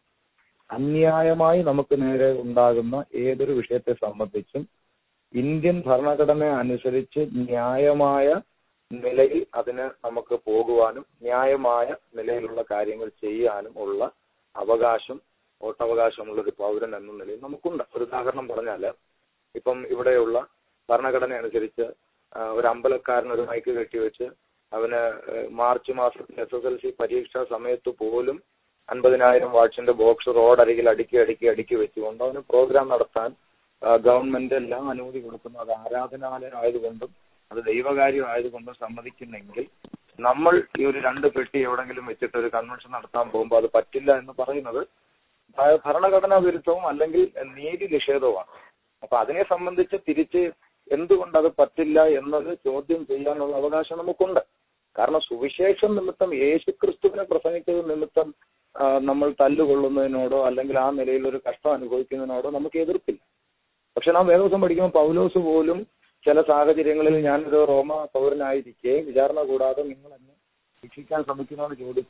അന്യായമായി നമുക്ക് നേരെ ഉണ്ടാകുന്ന ഏതൊരു വിഷയത്തെ സംബന്ധിച്ചും ഇന്ത്യൻ ഭരണഘടന അനുസരിച്ച് ന്യായമായ നിലയിൽ അതിന് നമുക്ക് പോകുവാനും ന്യായമായ നിലയിലുള്ള കാര്യങ്ങൾ ചെയ്യാനും ഉള്ള അവകാശം വോട്ടവകാശമുള്ള ഒരു പൗരൻ എന്ന നിലയിൽ നമുക്കുണ്ട് ഒരു ഉദാഹരണം പറഞ്ഞാല് ഇപ്പം ഇവിടെയുള്ള ഭരണഘടന അനുസരിച്ച് ആ, ഒരു അമ്പലക്കാരൻ ഒരു മൈക്ക് കെട്ടിവെച്ച് അവന് ഏഹ്, മാർച്ച് മാസത്തിൽ എസ് എസ് എൽ സി പരീക്ഷാ സമയത്ത് പോലും അൻപതിനായിരം വാട്സിന്റെ ബോക്സ് റോഡ് അരികിൽ അടുക്കി അടുക്കി അടുക്കി വെച്ചുകൊണ്ട് അവന് പ്രോഗ്രാം നടത്താൻ ആ, ഗവൺമെന്റ് എല്ലാം അനുമതി കൊടുക്കുന്നു അത് ആരാധനാലയം ആയതുകൊണ്ടും അത് ദൈവകാര്യം ആയതുകൊണ്ടും സമ്മതിക്കുന്നെങ്കിൽ നമ്മൾ ഈ ഒരു രണ്ട് പെട്ടി എവിടെങ്കിലും വെച്ചിട്ട് ഒരു കൺവെൻഷൻ നടത്താൻ പോകുമ്പോൾ അത് പറ്റില്ല എന്ന് പറയുന്നത് ഭ- ഭരണഘടനാ വിരുദ്ധവും അല്ലെങ്കിൽ നീതി നിഷേധവുമാണ് അപ്പൊ അതിനെ സംബന്ധിച്ച് തിരിച്ച് എന്തുകൊണ്ട് അത് പറ്റില്ല എന്നത് ചോദ്യം ചെയ്യാനുള്ള അവകാശം നമുക്കുണ്ട് കാരണം സുവിശേഷം നിമിത്തം യേശുക്രിസ്തുവിനെ പ്രസംഗിച്ചത് നിമിത്തം ആ, നമ്മൾ തല്ലുകൊള്ളുന്നതിനോടോ അല്ലെങ്കിൽ ആ നിലയിൽ ഒരു കഷ്ടം അനുഭവിക്കുന്നതിനോടോ നമുക്ക് എതിർപ്പില്ല പക്ഷെ നാം വേദവസം പഠിക്കുമ്പോൾ പൗലോസ് പോലും ചില സാഹചര്യങ്ങളിൽ ഞാനൊരു റോമ പൗരനായിരിക്കെ വിചാരണ കൂടാതെ നിങ്ങൾ എന്നെ ശിക്ഷിക്കാൻ ശ്രമിക്കുന്നവരോട് ചോദിച്ച്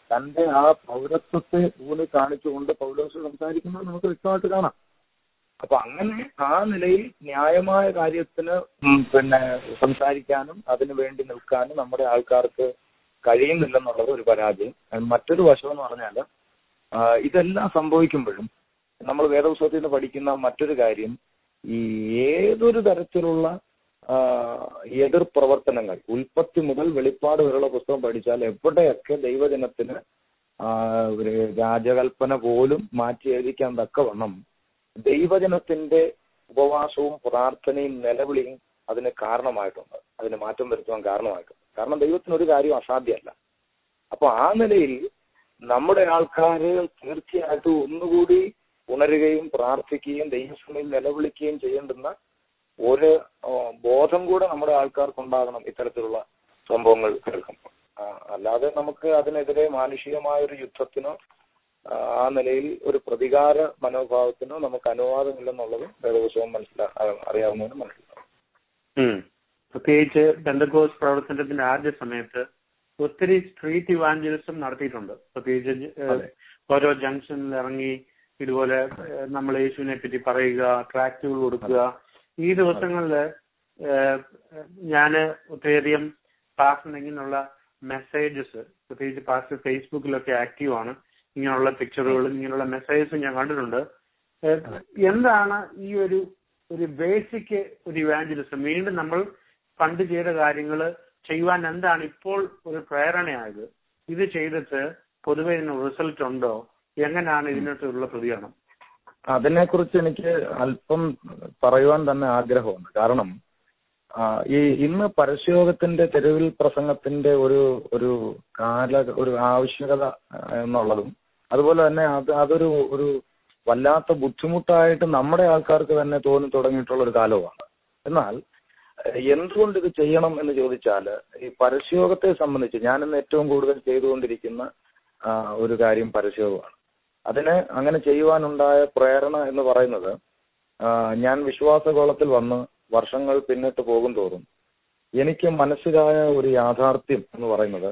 തന്റെ ആ പൗരത്വത്തെ ഊന്നി കാണിച്ചുകൊണ്ട് പൗലോസ് സംസാരിക്കുന്നത് നമുക്ക് വ്യക്തമായിട്ട് കാണാം അപ്പൊ അങ്ങനെ ആ നിലയിൽ ന്യായമായ കാര്യത്തിന് ഉം പിന്നെ സംസാരിക്കാനും അതിനു വേണ്ടി നിൽക്കാനും നമ്മുടെ ആൾക്കാർക്ക് കഴിയുന്നില്ലെന്നുള്ളത് ഒരു പരാജയം മറ്റൊരു വശം എന്ന് പറഞ്ഞാൽ ഇതെല്ലാം സംഭവിക്കുമ്പോഴും നമ്മൾ വേദപുസ്തകത്തിൽ നിന്ന് പഠിക്കുന്ന മറ്റൊരു കാര്യം ഈ ഏതൊരു തരത്തിലുള്ള ആ, എതിർ പ്രവർത്തനങ്ങൾ ഉൽപ്പത്തി മുതൽ വെളിപ്പാട് വരെയുള്ള പുസ്തകം പഠിച്ചാൽ എവിടെയൊക്കെ ദൈവജനത്തിന് ആ, ഒരു രാജകൽപ്പന പോലും മാറ്റി എഴുതിക്കാൻ തക്കവണ്ണം ദൈവജനത്തിന്റെ ഉപവാസവും പ്രാർത്ഥനയും നിലവിളിയും അതിന് കാരണമായിട്ടുണ്ട് അതിന് മാറ്റം വരുത്തുവാൻ കാരണമായിട്ടുണ്ട് കാരണം ദൈവത്തിന് ഒരു കാര്യം അസാധ്യമല്ല അപ്പൊ ആ നിലയിൽ നമ്മുടെ ആൾക്കാര് തീർച്ചയായിട്ടും ഒന്നുകൂടി ഉണരുകയും പ്രാർത്ഥിക്കുകയും ദൈവസമയം നിലവിളിക്കുകയും ചെയ്യേണ്ടുന്ന ഒരു ആ, ബോധം കൂടെ നമ്മുടെ ആൾക്കാർക്കുണ്ടാകണം ഇത്തരത്തിലുള്ള സംഭവങ്ങൾ കേൾക്കുമ്പോൾ ആ, അല്ലാതെ നമുക്ക് അതിനെതിരെ മാനുഷികമായ ഒരു യുദ്ധത്തിനോ ആ, ആ നിലയിൽ ഒരു പ്രതികാര മനോഭാവത്തിനോ നമുക്ക് അനുവാദമില്ലെന്നുള്ളത് വേദപുസ്തകം മനസ്സിലാ ആ- അറിയാവുന്നതിന് മനസ്സിലാവും ഉം. പ്രത്യേകിച്ച് ബന്ധക്കോസ് പ്രവർത്തനത്തിന്റെ ആദ്യ സമയത്ത് ഒത്തിരി സ്ട്രീറ്റ് ഇവാഞ്ചലിസം നടത്തിയിട്ടുണ്ട് പ്രത്യേകിച്ച് ജ- ഏഹ് അതെ. ഓരോ ജംഗ്ഷനിൽ ഇറങ്ങി ഇതുപോലെ ഏഹ് നമ്മൾ യേശുവിനെ പറ്റി പറയുക ട്രാക്റ്റുകൾ കൊടുക്കുക ഈ ദിവസങ്ങളില് ഏഹ് ഞാന് ഒത്തിരിയധികം പാസ്റ്റർ ഇങ്ങനെയുള്ള മെസ്സേജസ് പ്രത്യേകിച്ച് പാസ്റ്റർ ഫേസ്ബുക്കിലൊക്കെ ആക്റ്റീവ് ആണ് ഇങ്ങനെയുള്ള പിക്ചറുകളും ഇങ്ങനെയുള്ള മെസ്സേജസും ഞാൻ കണ്ടിട്ടുണ്ട് ഏഹ് എന്താണ് ഈ ഒരു ഒരു ബേസിക് ഒരു ഇവാഞ്ചലിസം വീണ്ടും നമ്മൾ പണ്ട് ചെയ്ത കാര്യങ്ങൾ ചെയ്യുവാൻ എന്താണ് ഇപ്പോൾ ഒരു പ്രേരണയായത് ഇത് ചെയ്തിട്ട് പൊതുവെ ഇതിന് റിസൾട്ട് ഉണ്ടോ എങ്ങനെയാണ് ഇതിനകത്തുള്ള പ്രതികരണം അതിനെക്കുറിച്ച് എനിക്ക് അല്പം പറയുവാൻ തന്നെ ആഗ്രഹമുണ്ട് കാരണം ആ, ഈ ഇന്ന് പരസ്യോഗത്തിന്റെ തെരുവിൽ പ്രസംഗത്തിന്റെ ഒരു ഒരു കാല ഒരു ആവശ്യകത ആ, എന്നുള്ളതും അതുപോലെ തന്നെ അത് അതൊരു ഒരു വല്ലാത്ത ബുദ്ധിമുട്ടായിട്ട് നമ്മുടെ ആൾക്കാർക്ക് തന്നെ തോന്നി തുടങ്ങിയിട്ടുള്ള ഒരു കാലവുമാണ് എന്നാൽ ഏഹ്, എന്തുകൊണ്ട് ഇത് ചെയ്യണം എന്ന് ചോദിച്ചാൽ ഈ പരസ്യോഗത്തെ സംബന്ധിച്ച് ഞാനിന്ന് ഏറ്റവും കൂടുതൽ ചെയ്തുകൊണ്ടിരിക്കുന്ന ആ, ഒരു കാര്യം പരസ്യോഗമാണ് അതിന് അങ്ങനെ ചെയ്യുവാനുണ്ടായ പ്രേരണ എന്ന് പറയുന്നത് ആ, ഞാൻ വിശ്വാസകോളത്തിൽ വന്ന് വർഷങ്ങൾ പിന്നിട്ട് പോകും തോറും എനിക്ക് മനസ്സിലായ ഒരു യാഥാർത്ഥ്യം എന്ന് പറയുന്നത്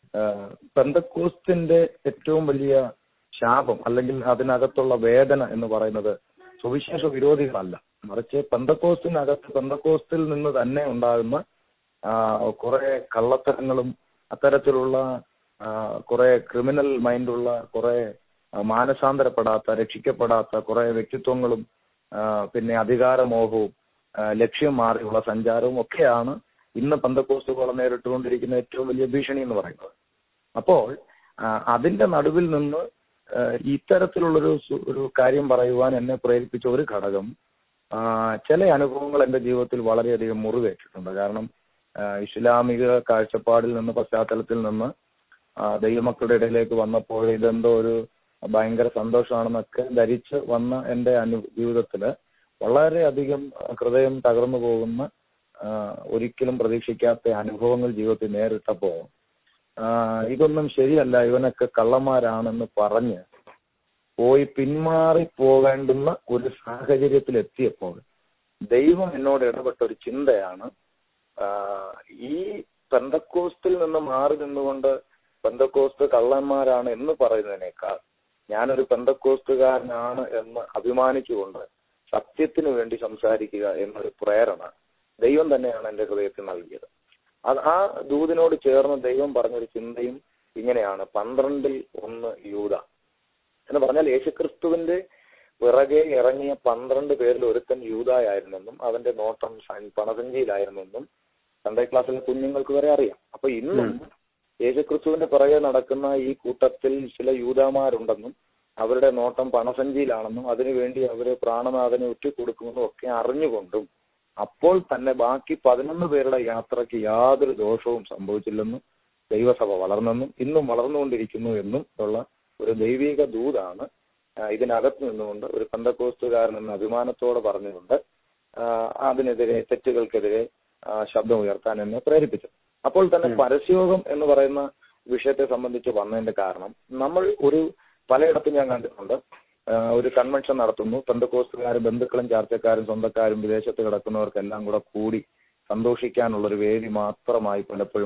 പെന്തക്കോസ്റ്റിന്റെ ഏറ്റവും വലിയ ശാപം അല്ലെങ്കിൽ അതിനകത്തുള്ള വേദന എന്ന് പറയുന്നത് സുവിശേഷ വിരോധികളല്ല മറിച്ച് പെന്തക്കോസ്റ്റിനകത്ത് പെന്തക്കോസ്റ്റിൽ നിന്ന് തന്നെ ഉണ്ടാകുന്ന കുറെ കള്ളത്തരങ്ങളും അത്തരത്തിലുള്ള ആ, കുറെ ക്രിമിനൽ മൈൻഡുള്ള കുറെ ആ, മാനസാന്തരപ്പെടാത്ത രക്ഷിക്കപ്പെടാത്ത കുറെ വ്യക്തിത്വങ്ങളും ആ, പിന്നെ അധികാരമോഹവും ആ, ലക്ഷ്യം മാറിയുള്ള സഞ്ചാരവും ഒക്കെയാണ് ഇന്ന് പന്തക്കോസ്റ്റുകോളം നേരിട്ടുകൊണ്ടിരിക്കുന്ന ഏറ്റവും വലിയ ഭീഷണി എന്ന് പറയുന്നത് അപ്പോൾ ആ, അതിന്റെ നടുവിൽ നിന്ന് ആ, ഇത്തരത്തിലുള്ളൊരു സു- ഒരു കാര്യം പറയുവാൻ എന്നെ പ്രേരിപ്പിച്ച ഒരു ഘടകം ആ, ചില അനുഭവങ്ങൾ എന്റെ ജീവിതത്തിൽ വളരെയധികം മുറിവേറ്റിട്ടുണ്ട് കാരണം ആ, ഇസ്ലാമിക കാഴ്ചപ്പാടിൽ നിന്ന് പശ്ചാത്തലത്തിൽ നിന്ന് ആ, ദൈവമക്കളുടെ ഇടയിലേക്ക് വന്നപ്പോൾ ഇതെന്തോ ഒരു ഭയങ്കര സന്തോഷമാണെന്നൊക്കെ ധരിച്ച് വന്ന എന്റെ അനു ജീവിതത്തില് വളരെയധികം ഹൃദയം തകർന്നു പോകുന്ന ആ, ഒരിക്കലും പ്രതീക്ഷിക്കാത്ത അനുഭവങ്ങൾ ജീവിതത്തിൽ നേരിട്ടപ്പോ ആ, ഇതൊന്നും ശരിയല്ല ഇവനൊക്കെ കള്ളന്മാരാണെന്ന് പറഞ്ഞ് പോയി പിന്മാറി പോകേണ്ടുന്ന ഒരു സാഹചര്യത്തിൽ എത്തിയപ്പോൾ ദൈവം എന്നോട് ഇടപെട്ട ഒരു ചിന്തയാണ് ആ, ഈ പെന്തക്കോസ്റ്റിൽ നിന്ന് മാറി നിന്നുകൊണ്ട് പെന്തക്കോസ്റ്റ് കള്ളന്മാരാണ് എന്ന് പറയുന്നതിനേക്കാൾ ഞാനൊരു പെന്തക്കോസ്റ്റുകാരനാണ് എന്ന് അഭിമാനിച്ചുകൊണ്ട് സത്യത്തിന് വേണ്ടി സംസാരിക്കുക എന്നൊരു പ്രേരണ ദൈവം തന്നെയാണ് എന്റെ ഹൃദയത്തിൽ നൽകിയത് അത് ആ ദൂതിനോട് ചേർന്ന് ദൈവം പറഞ്ഞൊരു ചിന്തയും ഇങ്ങനെയാണ് പന്ത്രണ്ടിൽ ഒന്ന് യൂത എന്ന് പറഞ്ഞാൽ യേശുക്രിസ്തുവിന്റെ പിറകെ ഇറങ്ങിയ പന്ത്രണ്ട് പേരിൽ ഒരുത്തൻ യൂതായായിരുന്നെന്നും അവന്റെ നോട്ടം സൻ- പണസഞ്ചിയിലായിരുന്നെന്നും സൺഡേ ക്ലാസ്സിലെ കുഞ്ഞുങ്ങൾക്ക് വരെ അറിയാം അപ്പൊ ഇന്നും ഉം. യേശുക്രിസ്തുവിന്റെ പിറകെ നടക്കുന്ന ഈ കൂട്ടത്തിൽ ചില യൂതാമാരുണ്ടെന്നും അവരുടെ നോട്ടം പണസഞ്ചിയിലാണെന്നും അതിനുവേണ്ടി അവര് പ്രാണനാഥനെ ഒറ്റിക്കൊടുക്കുമെന്നും ഒക്കെ അറിഞ്ഞുകൊണ്ടും അപ്പോൾ തന്നെ ബാക്കി പതിനൊന്ന് പേരുടെ യാത്രയ്ക്ക് യാതൊരു ദോഷവും സംഭവിച്ചില്ലെന്നും ദൈവസഭ വളർന്നെന്നും ഇന്നും വളർന്നുകൊണ്ടിരിക്കുന്നു എന്നും ഉള്ള ഒരു ദൈവിക ദൂതാണ് ആ, ഇതിനകത്ത് നിന്നുകൊണ്ട് ഒരു പന്തക്കോസ്തുകാരൻ എന്ന അഭിമാനത്തോടെ പറഞ്ഞുകൊണ്ട് ആ, അതിനെതിരെ തെറ്റുകൾക്കെതിരെ ആ, ശബ്ദം ഉയർത്താൻ എന്നെ പ്രേരിപ്പിച്ചത് അപ്പോൾ തന്നെ ഉം. പരസ്യോഗം എന്ന് പറയുന്ന വിഷയത്തെ സംബന്ധിച്ച് വന്നതിന്റെ കാരണം നമ്മൾ ഒരു പലയിടത്തും ഞാൻ കണ്ടിട്ടുണ്ട് ആ, ഒരു കൺവെൻഷൻ നടത്തുന്നു പെന്തക്കോസ്തുകാരും ബന്ധുക്കളും ചാർച്ചക്കാരും സ്വന്തക്കാരും വിദേശത്ത് കിടക്കുന്നവർക്കെല്ലാം കൂടെ കൂടി സന്തോഷിക്കാനുള്ള ഒരു വേദി മാത്രമായി പലപ്പോഴും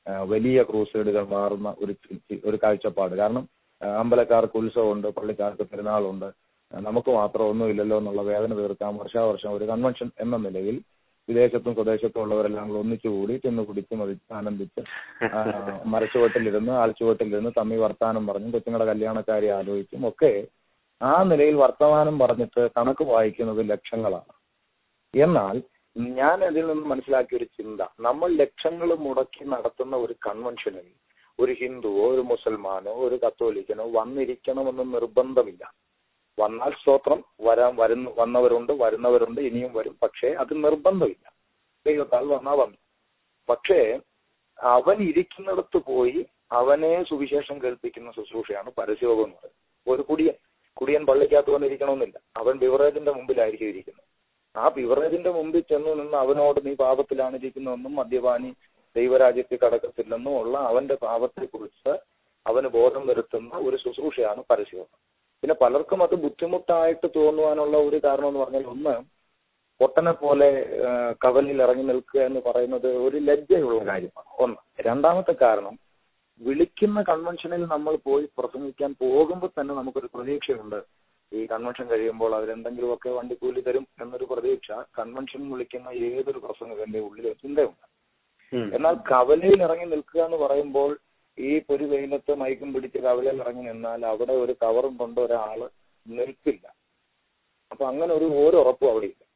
ആ, വലിയ ക്രൂസൈഡുകൾ മാറുന്ന ഒരു ചി- ഒരു കാഴ്ചപ്പാട് കാരണം ആ, അമ്പലക്കാർക്ക് ഉത്സവമുണ്ട് പള്ളിക്കാർക്ക് പെരുന്നാളുണ്ട് ആ, നമുക്ക് മാത്രം ഒന്നുമില്ലല്ലോ എന്നുള്ള വേദന തീർക്കാൻ വർഷാവർഷം ഒരു കൺവെൻഷൻ എന്ന നിലയിൽ വിദേശത്തും സ്വദേശത്തും ഉള്ളവരെല്ലാം കൂടെ ഒന്നിച്ചുകൂടി തിന്ന് കുടിച്ച് മതിച്ച് ആനന്ദിച്ച് ആ, മരച്ചുവട്ടിലിരുന്ന് ആൽച്ചുവട്ടിലിരുന്ന് തമ്മി വർത്താനം പറഞ്ഞും കൊച്ചുങ്ങളുടെ കല്യാണക്കാരി ആലോചിച്ചും ഒക്കെ ആ നിലയിൽ വർത്തമാനം പറഞ്ഞിട്ട് കണക്ക് വായിക്കുന്നത് ലക്ഷങ്ങളാണ് എന്നാൽ ഞാൻ അതിൽ നിന്ന് മനസ്സിലാക്കിയ ഒരു ചിന്ത നമ്മൾ ലക്ഷങ്ങൾ മുടക്കി നടത്തുന്ന ഒരു കൺവെൻഷനിൽ ഒരു ഹിന്ദുവോ ഒരു മുസൽമാനോ ഒരു കത്തോലിക്കനോ വന്നിരിക്കണമെന്ന് നിർബന്ധമില്ല വന്നാൽ സ്തോത്രം വരാൻ വരുന്ന വന്നവരുണ്ട് വരുന്നവരുണ്ട് ഇനിയും വരും പക്ഷേ അത് നിർബന്ധമില്ല ദൈവത്താൽ വന്നാ വന്നു പക്ഷേ അവൻ ഇരിക്കുന്നിടത്ത് പോയി അവനെ സുവിശേഷം കേൾപ്പിക്കുന്ന ശുശ്രൂഷയാണ് പരസ്യോഗം എന്ന് പറയുന്നത് ഒരു കുടിയൻ കുടിയൻ പള്ളിക്കകത്ത് വന്നിരിക്കണമെന്നില്ല അവൻ ബിവറേജിന്റെ മുമ്പിലായിരിക്കും ഇരിക്കുന്നത് ആ ബിവറേജിന്റെ മുമ്പിൽ ചെന്ന് നിന്ന് അവനോട് നീ പാപത്തിലാണ് ഇരിക്കുന്നതെന്നും മദ്യപാനി ദൈവരാജ്യത്തിൽ കടക്കത്തില്ലെന്നും ഉള്ള അവന്റെ പാപത്തെക്കുറിച്ച് അവന് ബോധം വരുത്തുന്ന ഒരു ശുശ്രൂഷയാണ് പരസ്യോഗം പിന്നെ പലർക്കും അത് ബുദ്ധിമുട്ടായിട്ട് തോന്നുവാനുള്ള ഒരു കാരണം എന്ന് പറഞ്ഞാൽ ഒന്ന് പൊട്ടനെ പോലെ ആ, കവലിൽ ഇറങ്ങി നിൽക്കുക എന്ന് പറയുന്നത് ഒരു ലജ്ജയുള്ള കാര്യമാണ് ഒന്ന് രണ്ടാമത്തെ കാരണം വിളിക്കുന്ന കൺവെൻഷനിൽ നമ്മൾ പോയി പ്രസംഗിക്കാൻ പോകുമ്പോൾ തന്നെ നമുക്കൊരു പ്രതീക്ഷയുണ്ട് ഈ കൺവെൻഷൻ കഴിയുമ്പോൾ അവരെന്തെങ്കിലുമൊക്കെ വണ്ടിക്കൂലി തരും എന്നൊരു പ്രതീക്ഷ കൺവെൻഷൻ വിളിക്കുന്ന ഏതൊരു പ്രസംഗത്തിന്റെ ഉള്ളിൽ ഒരു ചിന്തയുണ്ട് ഉം. എന്നാൽ കവലയിൽ ഇറങ്ങി നിൽക്കുക എന്ന് പറയുമ്പോൾ ഈ പൊരി വെയിലത്ത് മയക്കും പിടിച്ച് കവലയിൽ ഇറങ്ങി നിന്നാൽ അവിടെ ഒരു കവറും കൊണ്ട് ഒരാള് നിൽക്കില്ല അപ്പൊ അങ്ങനെ ഒരു ഒരു ഉറപ്പും അവിടെ ഇല്ല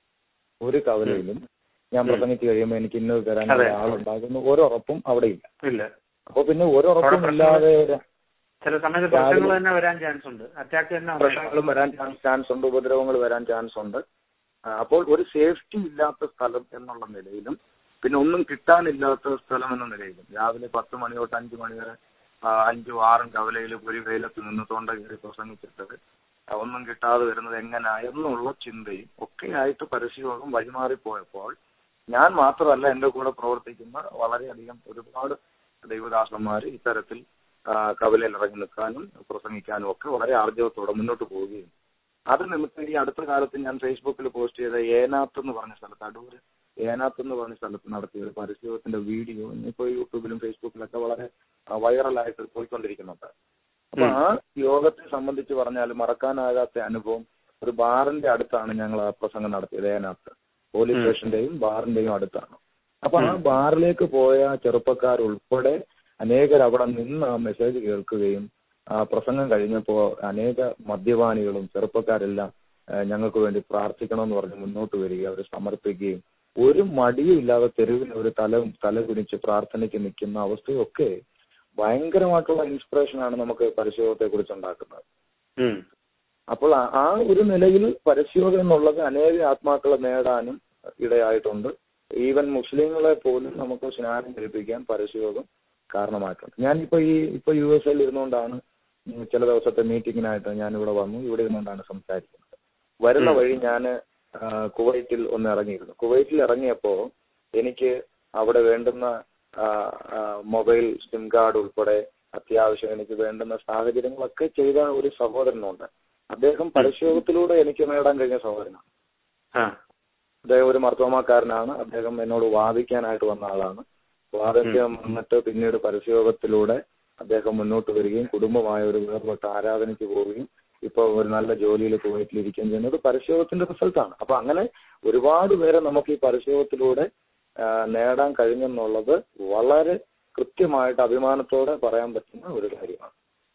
ഒരു കവലയിലും ഞാൻ ഉം. പ്രസംഗിച്ച് കഴിയുമ്പോൾ എനിക്ക് ഇന്നത് തരാൻ അതെ. ആളുണ്ടാകുന്ന ഒരു ഉറപ്പും അവിടെ ഇല്ല ഇല്ല അപ്പൊ പിന്നെ ഒരു ഉറപ്പും അവിടെ ഇല്ലാതെ ചില സമയത്ത് രാവിലെ- പ്രശ്നങ്ങൾ തന്നെ വരാൻ ചാൻസ് ഉണ്ട് അറ്റാക്ക് തന്നെ വന്നേക്കാം. പ്രശ്നങ്ങളും വരാൻ ചാൻസ് ചാൻസ് ഉണ്ട് ഉപദ്രവങ്ങൾ വരാൻ ചാൻസ് ഉണ്ട് ആ, അപ്പോൾ ഒരു സേഫ്റ്റി ഇല്ലാത്ത സ്ഥലം എന്നുള്ള നിലയിലും പിന്നെ ഒന്നും കിട്ടാനില്ലാത്ത സ്ഥലം എന്ന നിലയിലും രാവിലെ പത്ത് മണി തൊട്ട് അഞ്ചു മണി വരെ ആ, അഞ്ചും ആറും കവലയിൽ ഒരു വെയിലത്ത് നിന്ന് തൊണ്ട കയറി പ്രസംഗിച്ചിട്ട് ആ, ഒന്നും കിട്ടാതെ വരുന്നത് എങ്ങനാ എന്നുള്ള ചിന്തയും ഒക്കെയായിട്ട് പരസ്യയോഗം വഴിമാറിപ്പോയപ്പോൾ ഞാൻ മാത്രമല്ല എന്റെ കൂടെ പ്രവർത്തിക്കുന്ന വളരെയധികം ഒരുപാട് ദൈവദാസന്മാർ ഇത്തരത്തിൽ ആ, കവലയിൽ ഇറങ്ങി നിൽക്കാനും പ്രസംഗിക്കാനും ഒക്കെ വളരെ ആർജവത്തോടെ മുന്നോട്ട് പോവുകയും അത് നിമിത്തം ഈ അടുത്ത കാലത്ത് ഞാൻ ഫേസ്ബുക്കിൽ പോസ്റ്റ് ചെയ്ത ഏനാത്ത് എന്ന് പറഞ്ഞ സ്ഥലത്ത് അടൂര് ഏനാത്ത് എന്ന് പറഞ്ഞ സ്ഥലത്ത് നടത്തിയ ഒരു പരസ്യത്തിന്റെ വീഡിയോ ഇന്നിപ്പോ യൂട്യൂബിലും ഫേസ്ബുക്കിലൊക്കെ വളരെ വൈറലായിട്ട് പോയിക്കൊണ്ടിരിക്കുന്നുണ്ട് അപ്പൊ ഉം. ആ യോഗത്തെ സംബന്ധിച്ച് പറഞ്ഞാൽ മറക്കാനാകാത്ത അനുഭവം ഒരു ബാറിന്റെ അടുത്താണ് ഞങ്ങൾ ആ പ്രസംഗം നടത്തിയത് ഏനാത്ത് പോലീസ് ഉം. സ്റ്റേഷന്റെയും ബാറിന്റെയും അടുത്താണ് അപ്പൊ ആ ഉം. ബാറിലേക്ക് പോയ ചെറുപ്പക്കാരുൾപ്പെടെ അനേകർ അവിടെ നിന്ന് ആ മെസ്സേജ് കേൾക്കുകയും ആ പ്രസംഗം കഴിഞ്ഞപ്പോ അനേക മദ്യപാനികളും ചെറുപ്പക്കാരെല്ലാം ആ, ഞങ്ങൾക്ക് വേണ്ടി പ്രാർത്ഥിക്കണമെന്ന് പറഞ്ഞ് മുന്നോട്ട് വരികയും അവർ സമർപ്പിക്കുകയും ഒരു മടിയും ഇല്ലാതെ തെരുവിൽ ഒരു തല തല കുനിച്ച് പ്രാർത്ഥനയ്ക്ക് നിൽക്കുന്ന അവസ്ഥയൊക്കെ ഭയങ്കരമായിട്ടുള്ള ഇൻസ്പിറേഷൻ ആണ് നമുക്ക് പരിശോധത്തെ കുറിച്ച് ഉണ്ടാക്കുന്നത് ഉം. അപ്പോൾ ആ- ആ ഒരു നിലയിൽ പരസ്യോഗം എന്നുള്ളത് അനേക ആത്മാക്കളെ നേടാനും ഇടയായിട്ടുണ്ട് ഈവൻ മുസ്ലിങ്ങളെ പോലും നമുക്ക് സ്നാനം കഴിപ്പിക്കാൻ പരസ്യോഗം കാരണമായിട്ടുണ്ട് ഞാനിപ്പോ ഈ ഇപ്പൊ യു എസ് എയിൽ ഇരുന്നുകൊണ്ടാണ് ഉം ചില ദിവസത്തെ മീറ്റിങ്ങിനായിട്ട് ഞാൻ ഇവിടെ വന്നു ഇവിടെ ഇരുന്നുകൊണ്ടാണ് സംസാരിക്കുന്നത് വരുന്ന ഉം. വഴി ഞാൻ കുവൈറ്റിൽ ഒന്ന് ഇറങ്ങിയിരുന്നു കുവൈറ്റിൽ ഇറങ്ങിയപ്പോ എനിക്ക് അവിടെ വേണ്ടുന്ന ആ, ആ, മൊബൈൽ സിം കാർഡ് ഉൾപ്പെടെ അത്യാവശ്യം എനിക്ക് വേണ്ടുന്ന സാഹചര്യങ്ങളൊക്കെ ചെയ്ത ഒരു സഹോദരനുണ്ട് അദ്ദേഹം പരസ്യോഗത്തിലൂടെ എനിക്ക് നേടാൻ കഴിഞ്ഞ സഹോദരനാണ് ആ. അദ്ദേഹം ഒരു മർത്തോമാക്കാരനാണ് അദ്ദേഹം എന്നോട് വാദിക്കാനായിട്ട് വന്ന ആളാണ് വാദിക്കാൻ വന്നിട്ട് പിന്നീട് പരസ്യോഗത്തിലൂടെ അദ്ദേഹം മുന്നോട്ട് വരികയും കുടുംബമായ ഒരു വേർപെട്ട ആരാധനയ്ക്ക് പോവുകയും ഇപ്പൊ ഒരു നല്ല ജോലിയിൽ കുവൈറ്റിലിരിക്കുകയും ചെയ്യുന്നത് പരസ്യോഗത്തിന്റെ റിസൾട്ടാണ് അപ്പൊ അങ്ങനെ ഒരുപാട് പേരെ നമുക്ക് ഈ പരസ്യോഗത്തിലൂടെ ആ, നേടാൻ കഴിഞ്ഞെന്നുള്ളത് വളരെ കൃത്യമായിട്ട് അഭിമാനത്തോടെ പറയാൻ പറ്റുന്ന ഒരു കാര്യമാണ്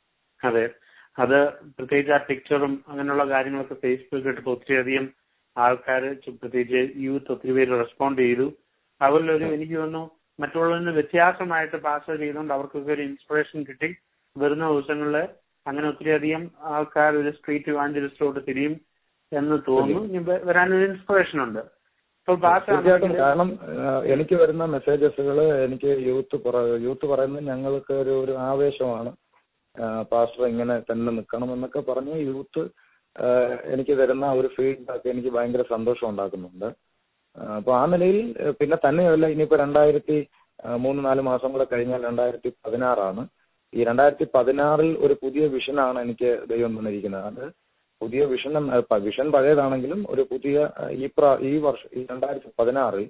അതെ അത് പ്രത്യേകിച്ച് ആ പിക്ചറും അങ്ങനെയുള്ള കാര്യങ്ങളൊക്കെ ഫേസ്ബുക്കിൽ ഇട്ടപ്പോൾ ഒത്തിരിയധികം ആൾക്കാർ പ്രത്യേകിച്ച് യൂത്ത് ഒത്തിരി പേര് റെസ്പോണ്ട് ചെയ്തു അവരിലൊരു എനിക്ക് തോന്നുന്നു മറ്റുള്ളവരിൽ നിന്ന് വ്യത്യാസമായിട്ട് പാസ് ചെയ്തുകൊണ്ട് അവർക്കൊക്കെ ഒരു ഇൻസ്പിറേഷൻ കിട്ടി വരുന്ന ദിവസങ്ങളിൽ അങ്ങനെ ഒത്തിരിയധികം ആൾക്കാർ ഒരു സ്ട്രീറ്റ് ഇവാഞ്ചലിസ്റ്റോട് തിരിയും എന്ന് തോന്നുന്നു ഇനി വ- വരാനൊരു ഇൻസ്പിറേഷൻ ഉണ്ട് ഇപ്പോൾ പാസ് തീർച്ചയായിട്ടും കാരണം ആ, എനിക്ക് വരുന്ന മെസ്സേജസുകൾ എനിക്ക് യൂത്ത് പറ- യൂത്ത് പറയുന്നത് ഞങ്ങൾക്ക് ഒരു ഒരു ആവേശമാണ് ആ, പാസ്റ്റർ ഇങ്ങനെ തന്നെ നിൽക്കണം എന്നൊക്കെ പറഞ്ഞ് യൂത്ത് ആ, എനിക്ക് തരുന്ന ഒരു ഫീഡ്ബാക്ക് എനിക്ക് ഭയങ്കര സന്തോഷം ഉണ്ടാക്കുന്നുണ്ട് ആ, അപ്പൊ ആ നിലയിൽ ആ, പിന്നെ തന്നെയല്ല ഇനിയിപ്പോ രണ്ടായിരത്തി ആ, മൂന്ന് നാല് മാസം കൂടെ കഴിഞ്ഞാൽ രണ്ടായിരത്തി പതിനാറാണ് ഈ രണ്ടായിരത്തി പതിനാറിൽ ഒരു പുതിയ വിഷനാണ് എനിക്ക് ദൈവം തന്നിരിക്കുന്നത് അത് പുതിയ വിഷൻ എന്ന- പ- വിഷൻ പഴയതാണെങ്കിലും ഒരു പുതിയ ആ, ഈ പ്ര ഈ വർഷം ഈ രണ്ടായിരത്തി പതിനാറിൽ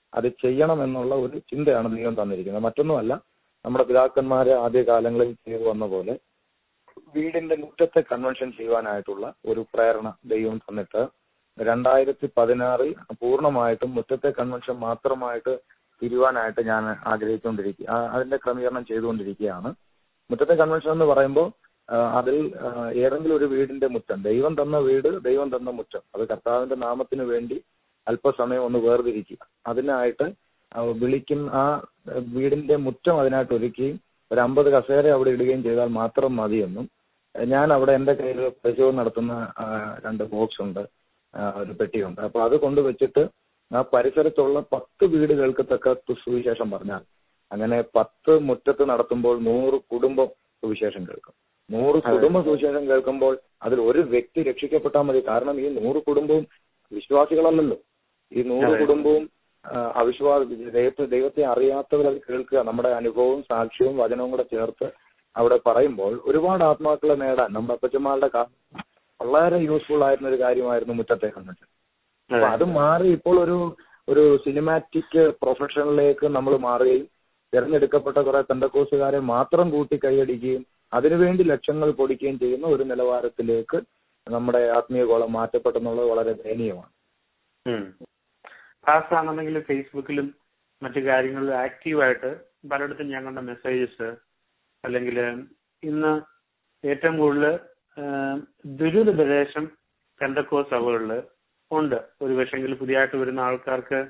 അത് ചെയ്യണം എന്നുള്ള ഒരു ചിന്തയാണ് ദൈവം തന്നിരിക്കുന്നത് മറ്റൊന്നുമല്ല നമ്മുടെ പിതാക്കന്മാര് ആദ്യ കാലങ്ങളിൽ ചെയ്തു വന്ന പോലെ വീടിന്റെ മുറ്റത്തെ കൺവെൻഷൻ ചെയ്യുവാനായിട്ടുള്ള ഒരു പ്രേരണ ദൈവം തന്നിട്ട് രണ്ടായിരത്തി പതിനാറിൽ പൂർണ്ണമായിട്ടും മുറ്റത്തെ കൺവെൻഷൻ മാത്രമായിട്ട് തിരുവാനായിട്ട് ഞാൻ ആഗ്രഹിച്ചുകൊണ്ടിരിക്കുക ആ, അതിന്റെ ക്രമീകരണം ചെയ്തുകൊണ്ടിരിക്കുകയാണ് മുറ്റത്തെ കൺവെൻഷൻ എന്ന് പറയുമ്പോൾ ആ, അതിൽ ആ, ഏതെങ്കിലും ഒരു വീടിന്റെ മുറ്റം ദൈവം തന്ന വീട് ദൈവം തന്ന മുറ്റം അത് കർത്താവിന്റെ നാമത്തിന് വേണ്ടി അല്പസമയം ഒന്ന് വേർതിരിക്കുക അതിനായിട്ട് ആ, വിളിക്കുന്ന ആ വീടിന്റെ മുറ്റം അതിനായിട്ട് ഒരുക്കുകയും ഒരു അമ്പത് കസേര അവിടെ ഇടുകയും ചെയ്താൽ മാത്രം മതിയെന്നും ഞാൻ അവിടെ എന്റെ കയ്യിൽ പരിശോധന നടത്തുന്ന ആ, രണ്ട് ബോക്സ് ഉണ്ട് ആ, ഒരു പെട്ടിയുണ്ട് അപ്പൊ അത് കൊണ്ടുവച്ചിട്ട് ആ പരിസരത്തുള്ള പത്ത് വീടുകൾക്ക് തക്ക സുവിശേഷം പറഞ്ഞാൽ അങ്ങനെ പത്ത് മുറ്റത്ത് നടത്തുമ്പോൾ നൂറ് കുടുംബം സുവിശേഷം കേൾക്കും നൂറ് അതെ. കുടുംബ സുവിശേഷം കേൾക്കുമ്പോൾ അതിൽ ഒരു വ്യക്തി രക്ഷിക്കപ്പെട്ടാൽ മതി കാരണം ഈ നൂറ് കുടുംബവും വിശ്വാസികളല്ലല്ലോ ഈ നൂറ് അതെ. കുടുംബവും ആ, അവിശ്വാസ ദൈവത്തെ ദൈവത്തെ അറിയാത്തവർ അത് കേൾക്കുക നമ്മുടെ അനുഭവവും സാക്ഷ്യവും വചനവും കൂടെ ചേർത്ത് അവിടെ പറയുമ്പോൾ ഒരുപാട് ആത്മാക്കളെ നേടാൻ നമ്മുടെ അപ്പച്ചന്മാരുടെ കാ- വളരെ യൂസ്ഫുൾ ആയിരുന്ന ഒരു കാര്യമായിരുന്നു മുറ്റത്തെ കൺവെൻഷൻ അപ്പൊ അത് മാറി ഇപ്പോൾ ഒരു ഒരു സിനിമാറ്റിക് പ്രൊഫഷനിലേക്ക് നമ്മൾ മാറുകയും തിരഞ്ഞെടുക്കപ്പെട്ട കുറെ പെന്തക്കോസുകാരെ മാത്രം കൂട്ടി കൈയടിക്കുകയും അതിനുവേണ്ടി ലക്ഷങ്ങൾ പൊടിക്കുകയും ചെയ്യുന്ന ഒരു നിലവാരത്തിലേക്ക് നമ്മുടെ ആത്മീയ ഗോളം മാറ്റപ്പെട്ടെന്നുള്ളത് വളരെ ദയനീയമാണ് പാസ്സാണെന്നുണ്ടെങ്കിൽ ഫേസ്ബുക്കിലും മറ്റു കാര്യങ്ങളിലും ആക്റ്റീവായിട്ട് പലയിടത്തും ഞാൻ കണ്ട മെസ്സേജസ് അല്ലെങ്കിൽ ഇന്ന് ഏറ്റവും കൂടുതൽ ദുരിതോപദേശം പെന്തക്കോ സഭകളിൽ ഉണ്ട് ഒരു പക്ഷെങ്കിൽ പുതിയതായിട്ട് വരുന്ന ആൾക്കാർക്ക്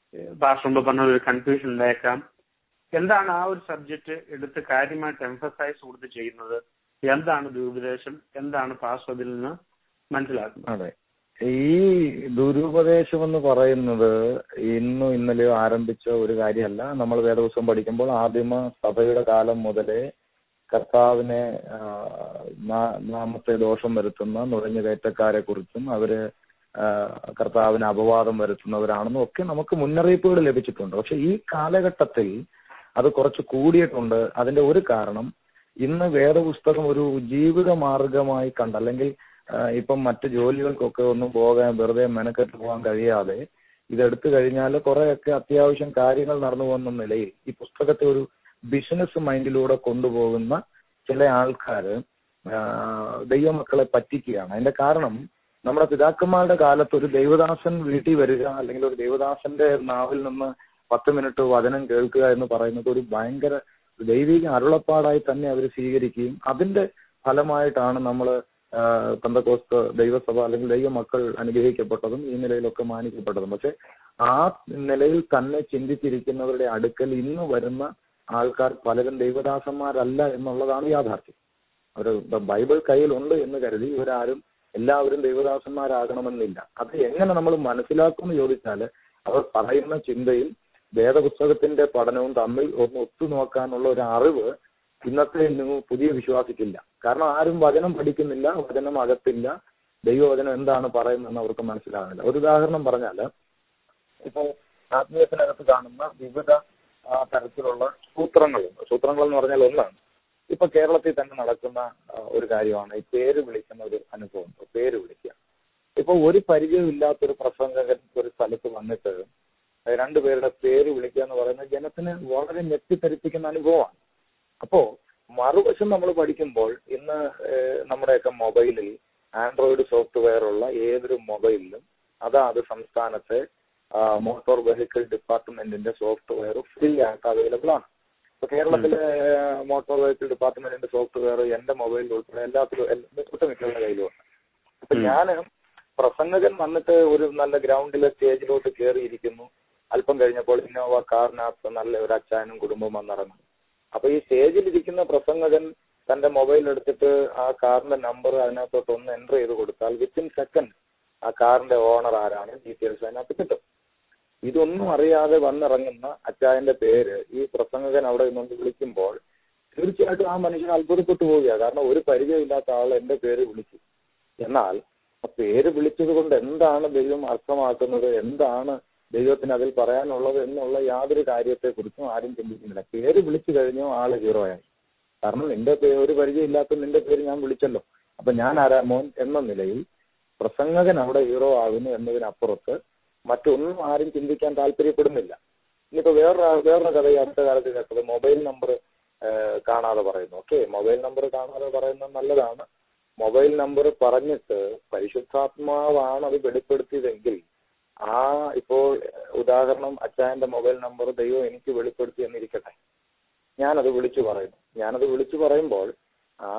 ഭാഷ മുമ്പ് പറഞ്ഞ ഒരു കൺഫ്യൂഷൻ ഉണ്ടായേക്കാം എന്താണ് ആ ഒരു സബ്ജക്ട് എടുത്ത് കാര്യമായിട്ട് എംഫസൈസ് കൊടുത്ത് ചെയ്യുന്നത് എന്താണ് ദുരുപദേശം എന്താണ് പാസ് അതിൽ നിന്ന് മനസ്സിലാക്കുന്നത് അതെ ഈ ദുരുപദേശം എന്ന് പറയുന്നത് ഇന്നും ഇന്നലെയോ ആരംഭിച്ച ഒരു കാര്യമല്ല നമ്മൾ വേദപുസ്തകം പഠിക്കുമ്പോൾ ആദിമ സഭയുടെ കാലം മുതലേ കർത്താവിനെ ആ, നാ- നാമത്തെ ദോഷം വരുത്തുന്ന നുഴഞ്ഞുകയറ്റക്കാരെ കുറിച്ചും അവര് ആ, കർത്താവിന് അപവാദം വരുത്തുന്നവരാണെന്നും ഒക്കെ നമുക്ക് മുന്നറിയിപ്പുകൾ ലഭിച്ചിട്ടുണ്ട് പക്ഷെ ഈ കാലഘട്ടത്തിൽ അത് കുറച്ച് കൂടിയിട്ടുണ്ട് അതിന്റെ ഒരു കാരണം ഇന്ന് വേദപുസ്തകം ഒരു ജീവിത മാർഗമായി കണ്ട് അല്ലെങ്കിൽ ആ, ഇപ്പം മറ്റ് ജോലികൾക്കൊക്കെ ഒന്നും പോകാൻ വെറുതെ മെനക്കെട്ട് പോകാൻ കഴിയാതെ ഇതെടുത്തു കഴിഞ്ഞാൽ കുറെയൊക്കെ അത്യാവശ്യം കാര്യങ്ങൾ നടന്നു പോകുന്ന നിലയിൽ ഈ പുസ്തകത്തെ ഒരു ബിസിനസ് മൈൻഡിലൂടെ കൊണ്ടുപോകുന്ന ചില ആൾക്കാര് ആ, ദൈവമക്കളെ പറ്റിക്കുകയാണ് അതിന്റെ കാരണം നമ്മുടെ പിതാക്കന്മാരുടെ കാലത്ത് ഒരു ദൈവദാസൻ വീട്ടിൽ വരിക അല്ലെങ്കിൽ ഒരു ദൈവദാസന്റെ നാവിൽ നിന്ന് പത്ത് മിനിറ്റ് വചനം കേൾക്കുക എന്ന് പറയുന്നത് ഒരു ഭയങ്കര ദൈവിക അരുളപ്പാടായി തന്നെ അവർ സ്വീകരിക്കുകയും അതിന്റെ ഫലമായിട്ടാണ് നമ്മൾ പന്തക്കോസ്ത് ദൈവസഭ അല്ലെങ്കിൽ ദൈവമക്കൾ അനുഗ്രഹിക്കപ്പെട്ടതും ഈ നിലയിലൊക്കെ മാനിക്കപ്പെട്ടതും പക്ഷെ ആ നിലയിൽ തന്നെ ചിന്തിച്ചിരിക്കുന്നവരുടെ അടുക്കൽ ഇന്ന് വരുന്ന ആൾക്കാർ പലരും ദൈവദാസന്മാരല്ല എന്നുള്ളതാണ് യാഥാർത്ഥ്യം ഒരു ബൈബിൾ കയ്യിലുണ്ട് എന്ന് കരുതി ഇവരാരും എല്ലാവരും ദൈവദാസന്മാരാകണമെന്നില്ല അത് എങ്ങനെ നമ്മൾ മനസ്സിലാക്കുമെന്ന് ചോദിച്ചാൽ അവർ പറയുന്ന ചിന്തയും വേദപുസ്തകത്തിന്റെ പഠനവും തമ്മിൽ ഒന്ന് ഒത്തുനോക്കാനുള്ള ഒരു അറിവ് ഇന്നത്തെ ന്യൂ- പുതിയ വിശ്വാസിക്കില്ല കാരണം ആരും വചനം പഠിക്കുന്നില്ല വചനം അകത്തില്ല ദൈവവചനം എന്താണ് പറയുന്നതെന്ന് അവർക്ക് മനസ്സിലാകുന്നില്ല ഒരു ഉദാഹരണം പറഞ്ഞാല് ഇപ്പൊ ആത്മീയത്തിനകത്ത് കാണുന്ന വിവിധ ആ, തരത്തിലുള്ള സൂത്രങ്ങളുണ്ട് സൂത്രങ്ങൾ എന്ന് പറഞ്ഞാൽ ഒന്നാണ് ഇപ്പൊ കേരളത്തിൽ തന്നെ നടക്കുന്ന ആ, ഒരു കാര്യമാണ് ഈ പേര് വിളിക്കുന്ന ഒരു അനുഭവം പേര് വിളിക്കുക ഇപ്പൊ ഒരു പരിചയമില്ലാത്ത ഒരു പ്രസംഗകൻ ഒരു സ്ഥലത്ത് വന്നിട്ട് രണ്ടുപേരുടെ പേര് വിളിക്കുക എന്ന് പറയുന്നത് ജനത്തിന് വളരെ ഞെട്ടിത്തരിപ്പിക്കുന്ന അനുഭവമാണ് അപ്പോ മറുവശം നമ്മൾ പഠിക്കുമ്പോൾ ഇന്ന് ഏഹ്, നമ്മുടെയൊക്കെ മൊബൈലിൽ ആൻഡ്രോയിഡ് സോഫ്റ്റ്വെയർ ഉള്ള ഏതൊരു മൊബൈലിലും അതാത് സംസ്ഥാനത്തെ മോട്ടോർ വെഹിക്കിൾ ഡിപ്പാർട്ട്മെന്റിന്റെ സോഫ്റ്റ്വെയർ ഫ്രീ ആയിട്ട് അവൈലബിൾ ആണ് ഇപ്പൊ കേരളത്തിലെ മോട്ടോർ വെഹിക്കിൾ ഡിപ്പാർട്ട്മെന്റിന്റെ സോഫ്റ്റ്വെയർ എന്റെ മൊബൈലിൽ ഉൾപ്പെടെ എല്ലാത്തിലും എല്ലാ- ഒട്ടുമിക്കവരുടെ കയ്യിലുണ്ട് അപ്പൊ ഉം. ഞാന് പ്രസംഗകൻ വന്നിട്ട് ഒരു നല്ല ഗ്രൗണ്ടിലെ സ്റ്റേജിലോട്ട് കയറിയിരിക്കുന്നു അല്പം കഴിഞ്ഞപ്പോൾ ഇന്നോവ കാറിനകത്ത് നല്ല ഒരു അച്ചായനും കുടുംബവും വന്നിറങ്ങും അപ്പൊ ഈ സ്റ്റേജിൽ ഇരിക്കുന്ന പ്രസംഗകൻ തന്റെ മൊബൈൽ എടുത്തിട്ട് ആ കാറിന്റെ നമ്പർ അതിനകത്തോട്ട് ഒന്ന് എൻ്റർ ചെയ്ത് കൊടുത്താൽ വിത്തിൻ സെക്കൻഡ് ആ കാറിന്റെ ഓണർ ആരാണ് ഡീറ്റെയിൽസ് അതിനകത്ത് കിട്ടും ഇതൊന്നും അറിയാതെ വന്നിറങ്ങുന്ന അച്ചായന്റെ പേര് ഈ പ്രസംഗകൻ അവിടെ നിന്നുകൊണ്ട് വിളിക്കുമ്പോൾ തീർച്ചയായിട്ടും ആ മനുഷ്യൻ അത്ഭുതപ്പെട്ടു പോവുക കാരണം ഒരു പരിചയമില്ലാത്ത ആൾ എന്റെ പേര് വിളിച്ചു എന്നാൽ ആ പേര് വിളിച്ചത് കൊണ്ട് എന്താണ് ദൈവം അർത്ഥമാക്കുന്നത് എന്താണ് ദൈവത്തിന് അതിൽ പറയാനുള്ളത് എന്നുള്ള യാതൊരു കാര്യത്തെക്കുറിച്ചും ആരും ചിന്തിക്കുന്നില്ല പേര് വിളിച്ചു കഴിഞ്ഞോ ആള് ഹീറോ ആയി കാരണം നിന്റെ പേര് ഒരു പരിചയമില്ലാത്ത നിന്റെ പേര് ഞാൻ വിളിച്ചല്ലോ അപ്പൊ ഞാൻ ആരാ മോൻ എന്ന നിലയിൽ പ്രസംഗകൻ അവിടെ ഹീറോ ആകുന്നു എന്നതിനപ്പുറത്ത് മറ്റൊന്നും ആരും ചിന്തിക്കാൻ താല്പര്യപ്പെടുന്നില്ല ഇനിയിപ്പോ വേറൊരു വേറൊരു കഥ ഈ അടുത്ത കാലത്ത് കേട്ടത് മൊബൈൽ നമ്പർ കാണാതെ പറയുന്നു ഓക്കെ മൊബൈൽ നമ്പർ കാണാതെ പറയുന്നത് നല്ലതാണ് മൊബൈൽ നമ്പർ പറഞ്ഞിട്ട് പരിശുദ്ധാത്മാവാണ് അത് വെളിപ്പെടുത്തിയതെങ്കിൽ ആ ഇപ്പോൾ ഉദാഹരണം അച്ചായന്റെ മൊബൈൽ നമ്പർ ദൈവം എനിക്ക് വെളിപ്പെടുത്തി എന്നിരിക്കട്ടെ ഞാനത് വിളിച്ചു പറയുന്നു ഞാനത് വിളിച്ചു പറയുമ്പോൾ ആ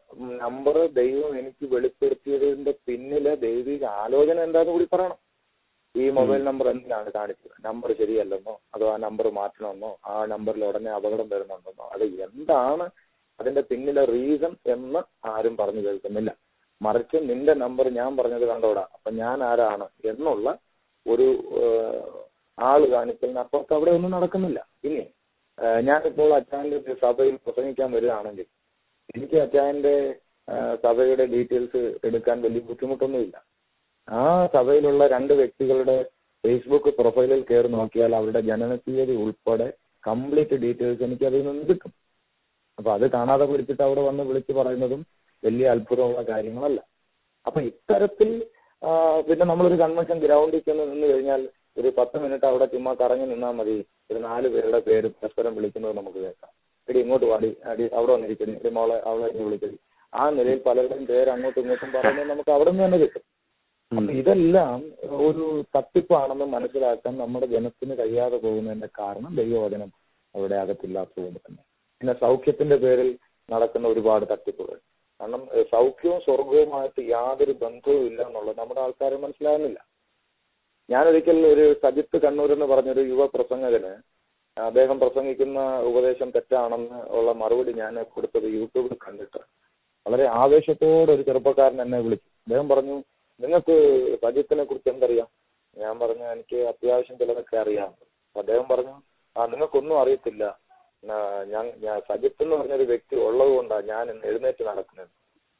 നമ്പർ ദൈവം എനിക്ക് വെളിപ്പെടുത്തിയതിന്റെ പിന്നിലെ ദൈവിക ആലോചന എന്താന്ന് കൂടി പറയണം ഈ മൊബൈൽ നമ്പർ എന്തിനാണ് കാണിച്ചത് നമ്പർ ശരിയല്ലെന്നോ അതോ ആ നമ്പർ മാറ്റണമെന്നോ ആ നമ്പറിൽ ഉടനെ അപകടം വരുന്നുണ്ടെന്നോ അത് എന്താണ് അതിന്റെ പിന്നിലെ റീസൺ എന്ന് ആരും പറഞ്ഞു കേൾക്കുന്നില്ല മറിച്ച് നിന്റെ നമ്പർ ഞാൻ പറഞ്ഞത് കണ്ടോടാ അപ്പൊ ഞാൻ ആരാണ് എന്നുള്ള ഒരു ഏഹ്, ആള് കാണിക്കലിന് അപ്പുറത്ത് അവിടെ ഒന്നും നടക്കുന്നില്ല ഇനി ഏഹ്, ഞാനിപ്പോൾ അച്ചായന്റെ സഭയിൽ പ്രസംഗിക്കാൻ വരികയാണെങ്കിൽ എനിക്ക് അച്ചായന്റെ ഏഹ്, സഭയുടെ ഡീറ്റെയിൽസ് എടുക്കാൻ വലിയ ബുദ്ധിമുട്ടൊന്നുമില്ല ആ സഭയിലുള്ള രണ്ട് വ്യക്തികളുടെ ഫേസ്ബുക്ക് പ്രൊഫൈലിൽ കയറി നോക്കിയാൽ അവരുടെ ജനന തീയതി ഉൾപ്പെടെ കംപ്ലീറ്റ് ഡീറ്റെയിൽസ് എനിക്ക് അതിൽ നിന്ന് കിട്ടും അപ്പൊ അത് കാണാതെ പിടിച്ചിട്ട് അവിടെ വന്ന് വിളിച്ചു പറയുന്നതും വലിയ അത്ഭുതമുള്ള കാര്യങ്ങളല്ല അപ്പൊ ഇത്തരത്തിൽ ആ, പിന്നെ നമ്മളൊരു കൺവെൻഷൻ ഗ്രൗണ്ടിൽ ചെന്ന് നിന്ന് കഴിഞ്ഞാൽ ഒരു പത്ത് മിനിറ്റ് അവിടെ ചുമ്മാ കറങ്ങി നിന്നാൽ മതി ഒരു നാല് പേരുടെ പേര് പരസ്പരം വിളിക്കുന്നത് നമുക്ക് കേൾക്കാം എടി ഇങ്ങോട്ട് വാടി അടി അവിടെ വന്നിരിക്കുന്നു എടി മോളെ അവളെ ഇങ്ങ് വിളിക്കടി ആ നിലയിൽ പലരുടെയും പേര് അങ്ങോട്ടും ഇങ്ങോട്ടും പറയുന്നത് നമുക്ക് അവിടെ നിന്ന് തന്നെ കിട്ടും അപ്പൊ ഇതെല്ലാം ഒരു തട്ടിപ്പാണെന്ന് മനസ്സിലാക്കാൻ നമ്മുടെ ജനത്തിന് കഴിയാതെ പോകുന്നതിന്റെ കാരണം ദൈവവചനം അവിടെ അകത്തില്ലാത്തതുകൊണ്ട് തന്നെ പിന്നെ സൗഖ്യത്തിന്റെ പേരിൽ നടക്കുന്ന ഒരുപാട് തട്ടിപ്പുകൾ കാരണം ഏഹ്, സൗഖ്യവും സ്വർഗവുമായിട്ട് യാതൊരു ബന്ധവും ഇല്ല എന്നുള്ളത് നമ്മുടെ ആൾക്കാർ മനസ്സിലാകുന്നില്ല ഞാനൊരിക്കൽ ഒരു സജിത്ത് കണ്ണൂർ എന്ന് പറഞ്ഞൊരു യുവ പ്രസംഗകന് അദ്ദേഹം പ്രസംഗിക്കുന്ന ഉപദേശം തെറ്റാണെന്ന് ഉള്ള മറുപടി ഞാൻ കൊടുത്തത് യൂട്യൂബിൽ കണ്ടിട്ട് വളരെ ആവേശത്തോടെ ഒരു ചെറുപ്പക്കാരൻ എന്നെ വിളിച്ചു അദ്ദേഹം പറഞ്ഞു നിങ്ങൾക്ക് സജിത്തിനെ കുറിച്ച് എന്തറിയാം ഞാൻ പറഞ്ഞു എനിക്ക് അത്യാവശ്യം ചിലതൊക്കെ അറിയാം അപ്പൊ അദ്ദേഹം പറഞ്ഞു ആ നിങ്ങൾക്കൊന്നും അറിയത്തില്ല ആ, ഞാൻ ഞാൻ സജിത്ത് എന്ന് പറഞ്ഞൊരു വ്യക്തി ഉള്ളത് കൊണ്ടാണ് ഞാൻ ഇന്ന് എഴുന്നേറ്റ് നടക്കുന്നത്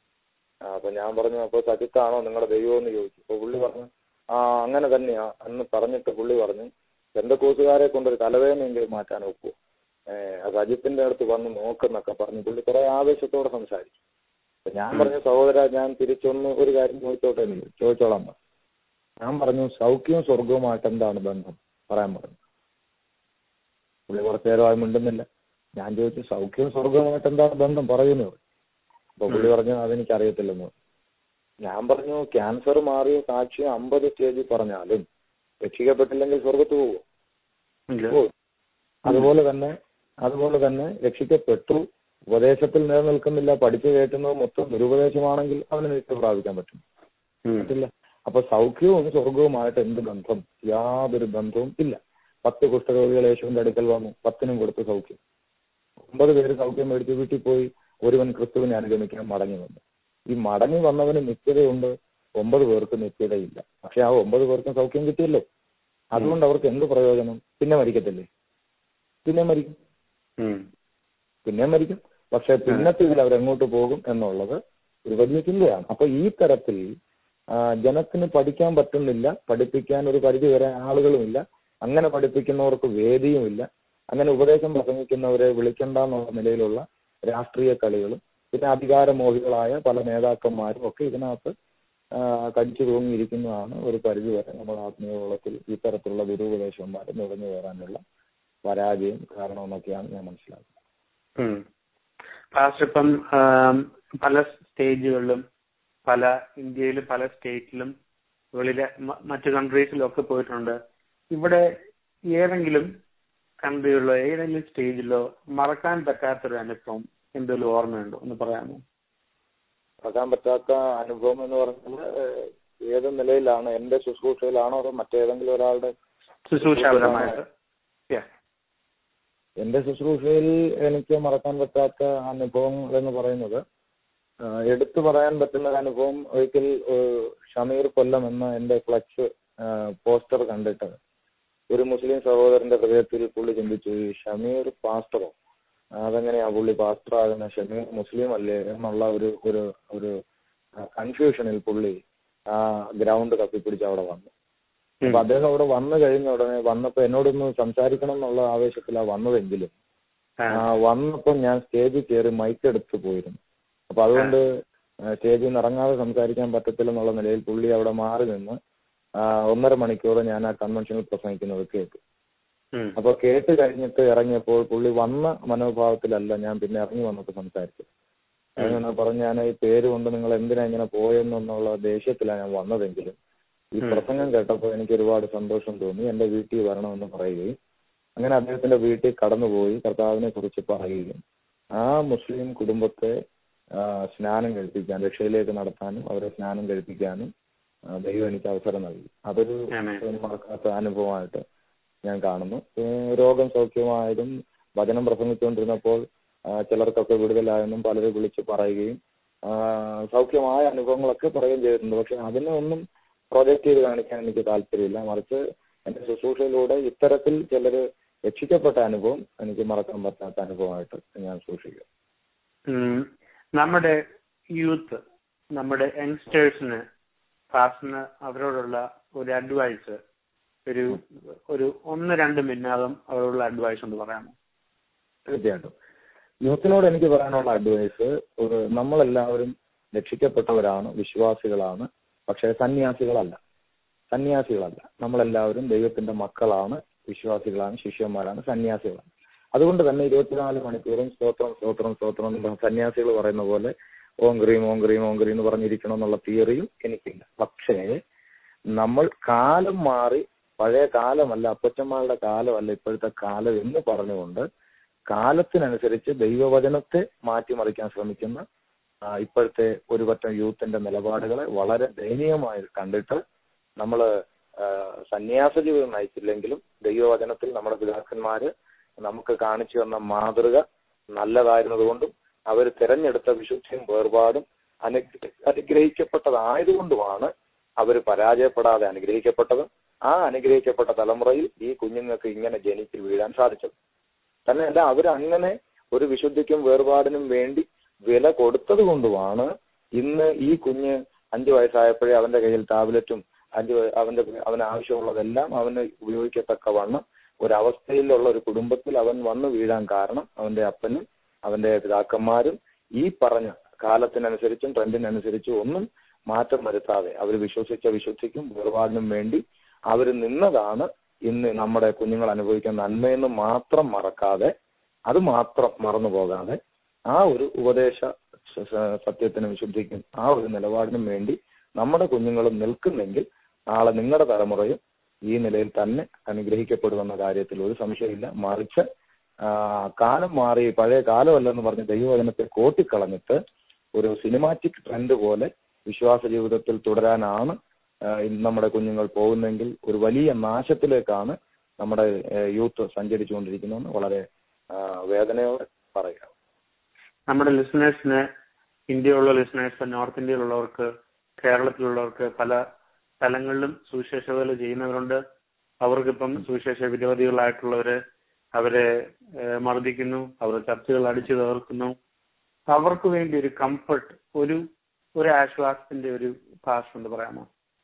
ആ, അപ്പൊ ഞാൻ പറഞ്ഞു അപ്പൊ സജിത്താണോ നിങ്ങളുടെ ദൈവം എന്ന് ചോദിച്ചു അപ്പൊ പുള്ളി പറഞ്ഞു ആ അങ്ങനെ തന്നെയാ എന്ന് പറഞ്ഞിട്ട് പുള്ളി പറഞ്ഞു എന്റെ കൂട്ടുകാരെ കൊണ്ടൊരു തലവേദനയെങ്കിലും മാറ്റാൻ ഒക്കുമോ ഏഹ് സജിത്തിന്റെ അടുത്ത് വന്ന് നോക്കുന്നൊക്കെ പറഞ്ഞു പുള്ളി കുറെ ആവേശത്തോടെ സംസാരിച്ചു അപ്പൊ ഞാൻ പറഞ്ഞു സഹോദര ഞാൻ തിരിച്ചൊന്ന് ഒരു കാര്യം ചോദിച്ചോട്ടെ എന്ന് ചോദിച്ചു. ചോദിച്ചോളാം പറഞ്ഞു. ഞാൻ പറഞ്ഞു സൗഖ്യവും സ്വർഗവുമായിട്ട് എന്താണ് ബന്ധം പറയാൻ പറഞ്ഞു പുള്ളി കുറച്ചു നേരം അത് മിണ്ടുന്നില്ല ഞാൻ ചോദിച്ചു സൗഖ്യവും സ്വർഗവുമായിട്ട് എന്താണ് ബന്ധം പറയുന്നു അപ്പൊ പുള്ളി പറഞ്ഞു അതെനിക്ക് അറിയത്തില്ലെന്ന് പറഞ്ഞു. ഞാൻ പറഞ്ഞു ക്യാൻസർ മാറിയ സാക്ഷി അമ്പത് സ്റ്റേജിൽ പറഞ്ഞാലും രക്ഷിക്കപ്പെട്ടില്ലെങ്കിൽ സ്വർഗത്ത് പോകും ഇല്ല. പോകും അതുപോലെ തന്നെ അതുപോലെ തന്നെ രക്ഷിക്കപ്പെട്ടു ഉപദേശത്തിൽ നിലനിൽക്കുന്നില്ല പഠിച്ചു കയറ്റുന്നത് മൊത്തം ദുരുപദേശമാണെങ്കിൽ അവന് നിത്യം പ്രാപിക്കാൻ പറ്റും ഉം. പറ്റില്ല അപ്പൊ സൗഖ്യവും സ്വർഗവുമായിട്ട് എന്ത് ബന്ധം യാതൊരു ബന്ധവും ഇല്ല പത്ത് കുഷ്ഠരോഗികൾ യേശുവിന്റെ അടുക്കൽ വന്നു പത്തിനും കൊടുത്തു സൗഖ്യം ഒമ്പത് പേര് സൗഖ്യം മേടിച്ച് വീട്ടിൽ പോയി ഒരുവൻ ക്രിസ്തുവിനെ അനുഗമിക്കാൻ മടങ്ങി വന്നു ഈ മടങ്ങി വന്നവന് നിത്യതയുണ്ട് ഒമ്പത് പേർക്ക് നിത്യതയില്ല പക്ഷെ ആ ഒമ്പത് പേർക്കും സൗഖ്യം കിട്ടിയല്ലോ അതുകൊണ്ട് അവർക്ക് എന്ത് പ്രയോജനം പിന്നെ മരിക്കത്തില്ലേ പിന്നെ മരിക്കും ഉം. പിന്നെ മരിക്കും പക്ഷെ പിന്നത്തെ ഇതിൽ അവരെങ്ങോട്ട് പോകും എന്നുള്ളത് ഒരു വലിയ ചിന്തയാണ് അപ്പൊ ഈ തരത്തിൽ ആ, ജനത്തിന് പഠിക്കാൻ പറ്റുന്നില്ല പഠിപ്പിക്കാൻ ഒരു പരിധി വരെ ആളുകളുമില്ല അങ്ങനെ പഠിപ്പിക്കുന്നവർക്ക് വേദിയുമില്ല അങ്ങനെ ഉപദേശം പ്രസംഗിക്കുന്നവരെ വിളിക്കണ്ട എന്നുള്ള നിലയിലുള്ള രാഷ്ട്രീയ കളികളും പിന്നെ അധികാരമോഹികളായ പല നേതാക്കന്മാരും ഒക്കെ ഇതിനകത്ത് ആ, കടിച്ചു തൂങ്ങിയിരിക്കുന്നതാണ് ഒരു പരിധി വരെ നമ്മുടെ ആത്മീയവളത്തിൽ ഇത്തരത്തിലുള്ള ദുരുപദേശന്മാർ നിറഞ്ഞു കയറാനുള്ള പരാജയം കാരണമെന്നൊക്കെയാണ് ഞാൻ മനസ്സിലാക്കുന്നത് ഉം. പാസ്റ്റർ ഇപ്പം ആം, പല സ്റ്റേജുകളിലും പല ഇന്ത്യയിലും പല സ്റ്റേറ്റിലും വെളിയിലെ മ- മറ്റു കൺട്രീസിലും ഒക്കെ പോയിട്ടുണ്ട് ഇവിടെ ഏതെങ്കിലും കൺട്രികളിലോ ഏതെങ്കിലും സ്റ്റേജിലോ മറക്കാൻ പറ്റാത്തൊരു അനുഭവം എന്തെങ്കിലും ഓർമ്മയുണ്ടോ എന്ന് പറയാമോ മറക്കാൻ പറ്റാത്ത അനുഭവം എന്ന് പറഞ്ഞാൽ ഏഹ്, ഏത് നിലയിലാണ് എന്റെ ശുശ്രൂഷയിലാണോ അതോ മറ്റേതെങ്കിലും ഒരാളുടെ ശുശ്രൂഷാപരമായിട്ട് Yeah. എന്റെ ശുശ്രൂഷയിൽ എനിക്ക് മറക്കാൻ പറ്റാത്ത അനുഭവങ്ങൾ എന്ന് പറയുന്നത് ആഹ്, എടുത്തു പറയാൻ പറ്റുന്ന ഒരു അനുഭവം ഒരിക്കൽ ഏഹ്, ഷമീർ കൊല്ലം എന്ന എന്റെ ഫ്ലക്സ് പോസ്റ്റർ കണ്ടിട്ട് ഒരു മുസ്ലിം സഹോദരന്റെ ഹൃദയത്തിൽ പുള്ളി ചിന്തിച്ചു ഈ ഷമീർ പാസ്റ്ററോ അതെങ്ങനെയാ പുള്ളി പാസ്റ്റർ ആകുന്ന ഷമീർ മുസ്ലിം അല്ലേ എന്നുള്ള ഒരു ഒരു ഒരു കൺഫ്യൂഷനിൽ പുള്ളി ആ ഗ്രൗണ്ട് തപ്പിപ്പിടിച്ച് അവിടെ വന്നു ഉം. അപ്പൊ അദ്ദേഹം അവിടെ വന്നു കഴിഞ്ഞ ഉടനെ വന്നപ്പോ എന്നോടൊന്ന് സംസാരിക്കണം എന്നുള്ള ആവേശത്തിലാ വന്നതെങ്കിലും ആ. ആ, വന്നപ്പോ ഞാൻ സ്റ്റേജിൽ കയറി മൈക്ക് എടുത്ത് പോയിരുന്നു അപ്പൊ അതുകൊണ്ട് ആ, സ്റ്റേജിൽ നിന്ന് ഇറങ്ങാതെ സംസാരിക്കാൻ പറ്റത്തില്ലെന്നുള്ള നിലയിൽ പുള്ളി അവിടെ മാറി നിന്ന് ആ, ഒന്നര മണിക്കൂർ ഞാൻ ആ കൺവെൻഷനിൽ പ്രസംഗിക്കുന്നത് കേട്ടു ഉം. അപ്പൊ കേട്ട് കഴിഞ്ഞിട്ട് ഇറങ്ങിയപ്പോൾ പുള്ളി വന്ന മനോഭാവത്തിലല്ല ഞാൻ പിന്നെ ഇറങ്ങി വന്നപ്പോൾ സംസാരിച്ചത് അങ്ങനെ പറഞ്ഞ് ഞാൻ ഈ പേര് കൊണ്ട് നിങ്ങൾ എന്തിനാ ഇങ്ങനെ പോയെന്നുള്ള ദേഷ്യത്തിലാണ് ഞാൻ വന്നതെങ്കിലും ഈ ഉം. പ്രസംഗം കേട്ടപ്പോൾ എനിക്ക് ഒരുപാട് സന്തോഷം തോന്നി എന്റെ വീട്ടിൽ വരണമെന്ന് പറയുകയും അങ്ങനെ അദ്ദേഹത്തിന്റെ വീട്ടിൽ കടന്നുപോയി കർത്താവിനെ കുറിച്ച് പറയുകയും ആ മുസ്ലിം കുടുംബത്തെ ആ, സ്നാനം കഴിപ്പിക്കാൻ രക്ഷയിലേക്ക് നടത്താനും അവരെ സ്നാനം കഴിപ്പിക്കാനും ആ, ദൈവം എനിക്ക് അവസരം നൽകി അതൊരു ആമേൻ. മറക്കാത്ത അനുഭവമായിട്ട് ഞാൻ കാണുന്നു ഏഹ് രോഗം സൗഖ്യമായതും വചനം പ്രസംഗിച്ചുകൊണ്ടിരുന്നപ്പോൾ ആ, ചിലർക്കൊക്കെ വിടുതലായെന്നും പലരും വിളിച്ച് പറയുകയും ആ, സൗഖ്യമായ അനുഭവങ്ങളൊക്കെ പറയുകയും ചെയ്തിട്ടുണ്ട് പക്ഷെ അതിനെ ഒന്നും പ്രൊജക്ട് ചെയ്ത് കാണിക്കാൻ എനിക്ക് താല്പര്യമില്ല മറിച്ച് എന്റെ ശുശ്രൂഷയിലൂടെ ഇത്തരത്തിൽ ചിലര് രക്ഷിക്കപ്പെട്ട അനുഭവം എനിക്ക് മറക്കാൻ പറ്റാത്ത അനുഭവമായിട്ട് ഞാൻ സൂക്ഷിക്കും ഉം. നമ്മുടെ യൂത്ത് നമ്മുടെ യങ്സ്റ്റേഴ്സിന് പാസ്റ്റിന് അവരോടുള്ള ഒരു അഡ്വൈസ് ഒരു ഒരു ഒന്ന് രണ്ട് മിന്നാതം അവരോടുള്ള അഡ്വൈസ് ഒന്ന് പറയാമോ തീർച്ചയായിട്ടും യൂത്തിനോട് എനിക്ക് പറയാനുള്ള അഡ്വൈസ് ഒരു നമ്മളെല്ലാവരും രക്ഷിക്കപ്പെട്ടവരാണ് വിശ്വാസികളാണ് പക്ഷേ സന്യാസികളല്ല സന്യാസികളല്ല നമ്മളെല്ലാവരും ദൈവത്തിന്റെ മക്കളാണ് വിശ്വാസികളാണ് ശിഷ്യന്മാരാണ് സന്യാസികളാണ് അതുകൊണ്ട് തന്നെ ഇരുപത്തിനാല് മണിക്കൂറും സ്തോത്രം സ്തോത്രം സ്തോത്രം എന്ന് സന്യാസികൾ പറയുന്ന പോലെ ഓങ്ക്രീം ഓങ്ക്രീം ഓങ്ക്രീം എന്ന് പറഞ്ഞിരിക്കണം എന്നുള്ള തിയറിയും എനിക്കില്ല പക്ഷേ നമ്മൾ കാലം മാറി പഴയ കാലമല്ല അപ്പച്ചന്മാരുടെ കാലമല്ല ഇപ്പോഴത്തെ കാലം എന്ന് പറഞ്ഞുകൊണ്ട് കാലത്തിനനുസരിച്ച് ദൈവവചനത്തെ മാറ്റിമറിക്കാൻ ശ്രമിക്കുന്ന ആ, ഇപ്പോഴത്തെ ഒരു പറ്റം യൂത്തിന്റെ നിലപാടുകളെ വളരെ ദയനീയമായി കണ്ടിട്ട് നമ്മൾ സന്യാസ ജീവിതം നയിച്ചില്ലെങ്കിലും ദൈവവചനത്തിൽ നമ്മുടെ പിതാക്കന്മാര് നമുക്ക് കാണിച്ചു തന്ന മാതൃക നല്ലതായിരുന്നതുകൊണ്ടും അവർ തിരഞ്ഞെടുത്ത വിശുദ്ധിയും വേർപാടും അനുഗ്ര- അനുഗ്രഹിക്കപ്പെട്ടതായതുകൊണ്ടുമാണ് അവർ പരാജയപ്പെടാതെ അനുഗ്രഹിക്കപ്പെട്ടത് ആ അനുഗ്രഹിക്കപ്പെട്ട തലമുറയിൽ ഈ കുഞ്ഞുങ്ങൾക്ക് ഇങ്ങനെ ജനിച്ച് വീഴാൻ സാധിച്ചത് തന്നെയല്ല അവരങ്ങനെ ഒരു വിശുദ്ധിക്കും വേർപാടിനും വേണ്ടി വില കൊടുത്തത് കൊണ്ടുമാണ് ഇന്ന് ഈ കുഞ്ഞ് അഞ്ചു വയസ്സായപ്പോഴേ അവന്റെ കയ്യിൽ ടാബ്ലറ്റും അഞ്ചു വയ- അവന്റെ അവന് ആവശ്യമുള്ളതെല്ലാം അവന് ഉപയോഗിക്കത്തക്കവണ്ണം ഒരവസ്ഥയിലുള്ള ഒരു കുടുംബത്തിൽ അവൻ വന്നു വീഴാൻ കാരണം അവന്റെ അപ്പനും അവന്റെ പിതാക്കന്മാരും ഈ പറഞ്ഞ കാലത്തിനനുസരിച്ചും ട്രെൻഡിനനുസരിച്ചും ഒന്നും മാറ്റം വരുത്താതെ അവർ വിശ്വസിച്ച വിശ്വസിക്കും വേർപാടിനും വേണ്ടി അവർ നിന്നതാണ് ഇന്ന് നമ്മുടെ കുഞ്ഞുങ്ങൾ അനുഭവിക്കുന്ന നന്മയെന്ന് മാത്രം മറക്കാതെ അത് മാത്രം മറന്നു പോകാതെ ആ ഒരു ഉപദേശ സ- സ- സത്യത്തിനും വിശുദ്ധിക്കും ആ ഒരു നിലപാടിനും വേണ്ടി നമ്മുടെ കുഞ്ഞുങ്ങളും നിൽക്കുന്നെങ്കിൽ നാളെ നിങ്ങളുടെ തലമുറയും ഈ നിലയിൽ തന്നെ അനുഗ്രഹിക്കപ്പെടുമെന്ന കാര്യത്തിൽ ഒരു സംശയമില്ല മറിച്ച് ആ, കാലം മാറി പഴയ കാലമല്ലെന്ന് പറഞ്ഞ് ദൈവവചനത്തെ കോട്ടിക്കളഞ്ഞിട്ട് ഒരു സിനിമാറ്റിക് ട്രെൻഡ് പോലെ വിശ്വാസ ജീവിതത്തിൽ തുടരാനാണ് ആ, ഇന്ന് നമ്മുടെ കുഞ്ഞുങ്ങൾ പോകുന്നെങ്കിൽ ഒരു വലിയ നാശത്തിലേക്കാണ് നമ്മുടെ ഏഹ്, യൂത്ത് സഞ്ചരിച്ചുകൊണ്ടിരിക്കുന്നതെന്ന് വളരെ ആ, വേദനയോടെ പറയുക നമ്മുടെ ലിസണേഴ്സിന് ഇന്ത്യയിലുള്ള ലിസണേഴ്സ് നോർത്ത് ഇന്ത്യയിലുള്ളവർക്ക് കേരളത്തിലുള്ളവർക്ക് പല സ്ഥലങ്ങളിലും സുവിശേഷ വേല ചെയ്യുന്നവരുണ്ട് അവർക്കിപ്പം സുവിശേഷ വിരോധികളായിട്ടുള്ളവര് അവരെ ഏഹ്, മർദ്ദിക്കുന്നു അവർ ചർച്ചകൾ അടിച്ചു തകർക്കുന്നു അവർക്ക് വേണ്ടി ഒരു കംഫർട്ട് ഒരു ഒരു ആശ്വാസത്തിന്റെ ഒരു ഭാഷ എന്ന് പറയാമോ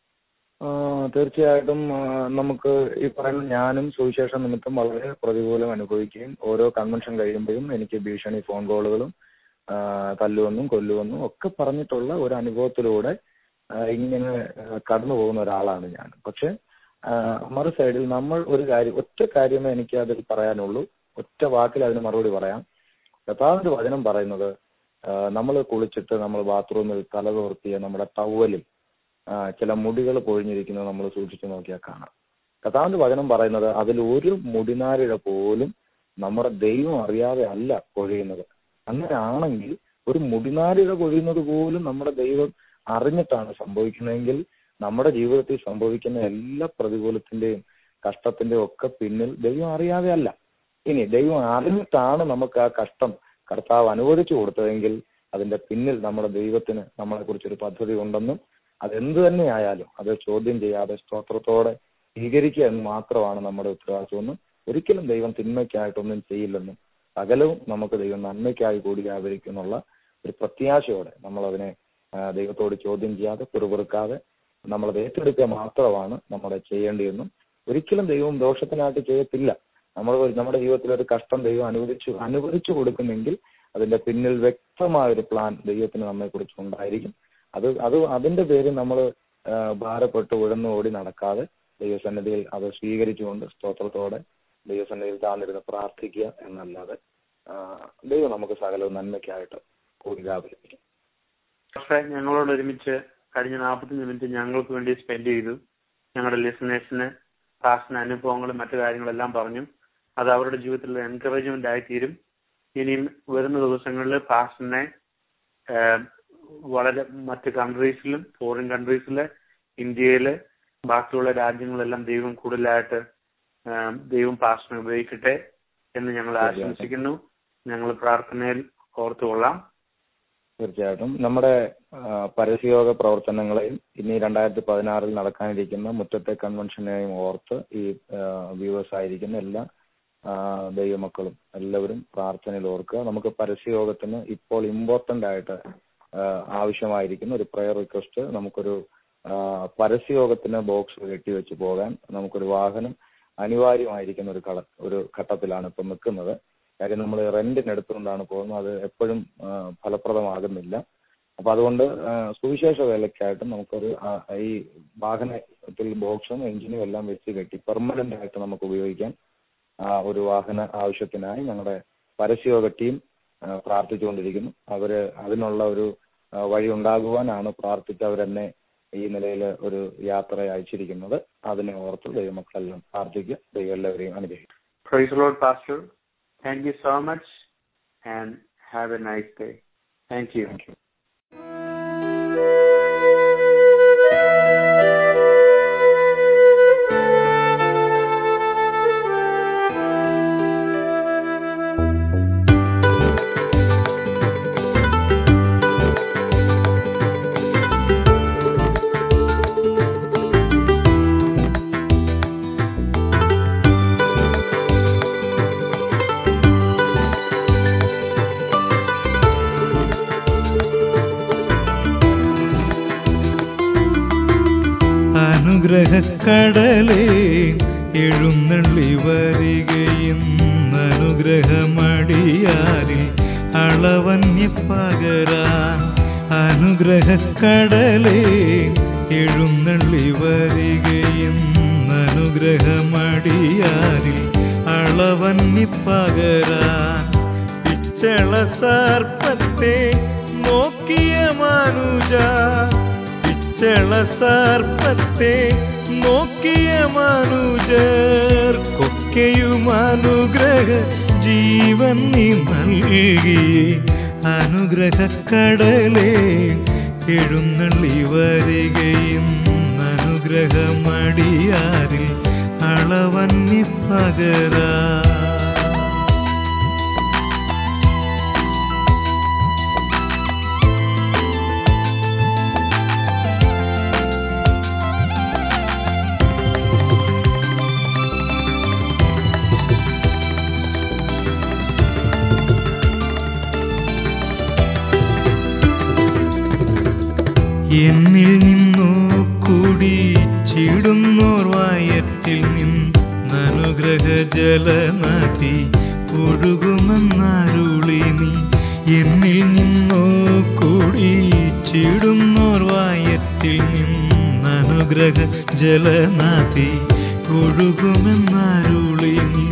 ആ, തീർച്ചയായിട്ടും ആ, നമുക്ക് ഈ പറയുന്ന ഞാനും സുവിശേഷ നിമിത്തം വളരെ പ്രതികൂലം അനുഭവിക്കുകയും ഓരോ കൺവെൻഷൻ കഴിയുമ്പോഴും എനിക്ക് ഭീഷണി ഫോൺ കോളുകളും ആ, തല്ലുവെന്നും കൊല്ലുവെന്നും ഒക്കെ പറഞ്ഞിട്ടുള്ള ഒരു അനുഭവത്തിലൂടെ ആ, ഇങ്ങനെ ആ, കടന്നു പോകുന്ന ഒരാളാണ് ഞാൻ പക്ഷെ ആ, മറു സൈഡിൽ നമ്മൾ ഒരു കാര്യം ഒറ്റ കാര്യമേ എനിക്ക് അതിൽ പറയാനുള്ളൂ ഒറ്റ വാക്കിൽ അതിന് മറുപടി പറയാം കഥാവിന്റെ വചനം പറയുന്നത് നമ്മൾ കുളിച്ചിട്ട് നമ്മൾ ബാത്റൂമിൽ തല തോർത്തിയ നമ്മുടെ ടവലിൽ ആ, ചില മുടികൾ പൊഴിഞ്ഞിരിക്കുന്നത് നമ്മൾ സൂക്ഷിച്ചു നോക്കിയാൽ കാണാം കഥാവിന്റെ വചനം പറയുന്നത് അതിൽ ഒരു മുടിനാരിഴ പോലും നമ്മുടെ ദൈവം അറിയാതെ അല്ല പൊഴിയുന്നത് അങ്ങനെ ആണെങ്കിൽ ഒരു മുടിനാരിഴ പൊഴിയുന്നത് പോലും നമ്മുടെ ദൈവം അറിഞ്ഞിട്ടാണ് സംഭവിക്കുന്നതെങ്കിൽ നമ്മുടെ ജീവിതത്തിൽ സംഭവിക്കുന്ന എല്ലാ പ്രതികൂലത്തിന്റെയും കഷ്ടത്തിന്റെയും ഒക്കെ പിന്നിൽ ദൈവം അറിയാതെ അല്ല ഇനി ദൈവം അറിഞ്ഞിട്ടാണ് നമുക്ക് ആ കഷ്ടം കർത്താവ് അനുവദിച്ചു കൊടുത്തതെങ്കിൽ അതിന്റെ പിന്നിൽ നമ്മുടെ ദൈവത്തിന് നമ്മളെ കുറിച്ചൊരു പദ്ധതി ഉണ്ടെന്നും അതെന്ത് തന്നെയായാലും അത് ചോദ്യം ചെയ്യാതെ സ്തോത്രത്തോടെ സ്വീകരിക്കുക എന്ന് മാത്രമാണ് നമ്മുടെ ഉത്തരവാദിത്വമെന്നും ഒരിക്കലും ദൈവം തിന്മയ്ക്കായിട്ടൊന്നും ചെയ്യില്ലെന്നും സകലവും നമുക്ക് ദൈവം നന്മയ്ക്കായി കൂടി വ്യാപരിക്കുന്നുള്ള ഒരു പ്രത്യാശയോടെ നമ്മൾ അതിനെ ആ, ദൈവത്തോട് ചോദ്യം ചെയ്യാതെ പിറുപിറുക്കാതെ നമ്മളത് ഏറ്റെടുക്കുക മാത്രമാണ് നമ്മുടെ ചെയ്യേണ്ടിയെന്നും ഒരിക്കലും ദൈവം ദോഷത്തിനായിട്ട് ചെയ്യത്തില്ല നമ്മൾ ഒരു- നമ്മുടെ ജീവിതത്തിൽ ഒരു കഷ്ടം ദൈവം അനുവദിച്ചു അനുവദിച്ചു കൊടുക്കുമെങ്കിൽ അതിന്റെ പിന്നിൽ വ്യക്തമായ ഒരു പ്ലാൻ ദൈവത്തിന് നമ്മെ കുറിച്ച് ഉണ്ടായിരിക്കും അത് അത് അതിന്റെ പേരിൽ നമ്മൾ ഭാരപ്പെട്ട് ഉഴന്നു ഓടി നടക്കാതെ ദൈവസന്നിധിയിൽ അത് സ്വീകരിച്ചുകൊണ്ട് സ്തോത്രത്തോടെ ദൈവസന്നിധിയിൽ താന്നിരുന്ന് പ്രാർത്ഥിക്കുക എന്നല്ലാതെ ആ, ദൈവം നമുക്ക് സകലവും നന്മയ്ക്കായിട്ട് കൂടി വ്യാപരിപ്പിക്കും പക്ഷേ ഞങ്ങളോട് ഒരുമിച്ച് കഴിഞ്ഞ നാൽപ്പത്തഞ്ച് മിനിറ്റ് ഞങ്ങൾക്ക് വേണ്ടി സ്പെൻഡ് ചെയ്തു ഞങ്ങളുടെ ലിസണേഴ്സിന് പാസ്റ്റിന് അനുഭവങ്ങളും മറ്റു കാര്യങ്ങളെല്ലാം പറഞ്ഞു അത് അവരുടെ ജീവിതത്തിൽ എൻകറേജ്മെന്റ് ആയി തീരും ഇനിയും വരുന്ന ദിവസങ്ങളിൽ പാസ്റ്റിനെ വളരെ മറ്റ് കൺട്രീസിലും ഫോറിൻ കൺട്രീസില് ഇന്ത്യയില് ബാക്കിയുള്ള രാജ്യങ്ങളെല്ലാം ദൈവം കൂടുതലായിട്ട് ആ, ദൈവം പാസ്റ്റിനെ ഉപയോഗിക്കട്ടെ എന്ന് ഞങ്ങൾ ആശംസിക്കുന്നു ഞങ്ങൾ പ്രാർത്ഥനയിൽ ഓർത്തുകൊള്ളാം തീർച്ചയായിട്ടും നമ്മുടെ ആ, പരസ്യയോഗ പ്രവർത്തനങ്ങളെയും ഇനി രണ്ടായിരത്തി പതിനാറിൽ നടക്കാനിരിക്കുന്ന മുറ്റത്തെ കൺവെൻഷനെയും ഓർത്ത് ഈ വ്യൂവേഴ്സ് ആയിരിക്കുന്ന എല്ലാ ആ, ദൈവമക്കളും എല്ലാവരും പ്രാർത്ഥനയിൽ ഓർക്കുക നമുക്ക് പരസ്യയോഗത്തിന് ഇപ്പോൾ ഇമ്പോർട്ടന്റ് ആയിട്ട് ആ, ആവശ്യമായിരിക്കുന്ന ഒരു പ്രയർ റിക്വസ്റ്റ് നമുക്കൊരു ആ, പരസ്യയോഗത്തിന് ബോക്സ് കെട്ടിവെച്ച് പോകാൻ നമുക്കൊരു വാഹനം അനിവാര്യമായിരിക്കുന്ന ഒരു കള ഒരു ഘട്ടത്തിലാണ് ഇപ്പം നിൽക്കുന്നത് കാര്യം നമ്മൾ റെന്റിന് എടുത്തുകൊണ്ടാണ് പോകുന്നത് അത് എപ്പോഴും ആ, ഫലപ്രദമാകുന്നില്ല അപ്പൊ അതുകൊണ്ട് ആ, സുവിശേഷ വേലയ്ക്കായിട്ട് നമുക്കൊരു ആ, ഈ വാഹനത്തിൽ ബോക്സും എഞ്ചിനും എല്ലാം വെച്ച് കെട്ടി പെർമനന്റ് ആയിട്ട് നമുക്ക് ഉപയോഗിക്കാൻ ആ, ഒരു വാഹന ആവശ്യത്തിനായി ഞങ്ങളുടെ പരസ്യയോഗ ടീം ആ, പ്രാർത്ഥിച്ചുകൊണ്ടിരിക്കുന്നു അവര് അതിനുള്ള ഒരു ആ, വഴി ഉണ്ടാകുവാനാണ് പ്രാർത്ഥിച്ച് അവരെന്നെ ഈ നിലയിൽ ഒരു യാത്ര അയച്ചിരിക്കുന്നത് അതിനെ ഓർത്ത് ദൈവമക്കളെല്ലാം പ്രാർത്ഥിക്കുക ദൈവം എല്ലാവരെയും അനുഗ്രഹിക്കും Praise the Lord, Pastor. Thank you so much and have a nice day. Thank you. Thank you അനുഗ്രഹക്കടലേ എഴുന്നള്ളി വരികയെന്നനുഗ്രഹമടിയാരിൽ അളവന്യ പകരാൻ അനുഗ്രഹക്കടലേ എഴുന്നള്ളി വരികയെന്നനുഗ്രഹമടിയാരിൽ അളവന്യ പകരാൻ പിച്ചള സർപ്പത്തെ നോക്കിയ മനുജ പിച്ചള സർപ്പത്തെ നോക്കിയ മനുജർ കൊക്കെയും അനുഗ്രഹ ജീവൻ നീ നൽകി അനുഗ്രഹക്കടലേ എഴുന്നള്ളി വരികയും അനുഗ്രഹമടിയാരിൽ അളവന്നി പകരാ എന്നിൽ നിന്നു കുടിച്ചിടുന്നോർ വയറ്റിൽ നിന്നനുഗ്രഹ ജലനദി ഒഴുകുമെന്നരുളി നീ എന്നിൽ നിന്നു കുടിച്ചിടുന്നോർ വയറ്റിൽ നിന്നനുഗ്രഹ ജലനദി ഒഴുകുമെന്നരുളി നീ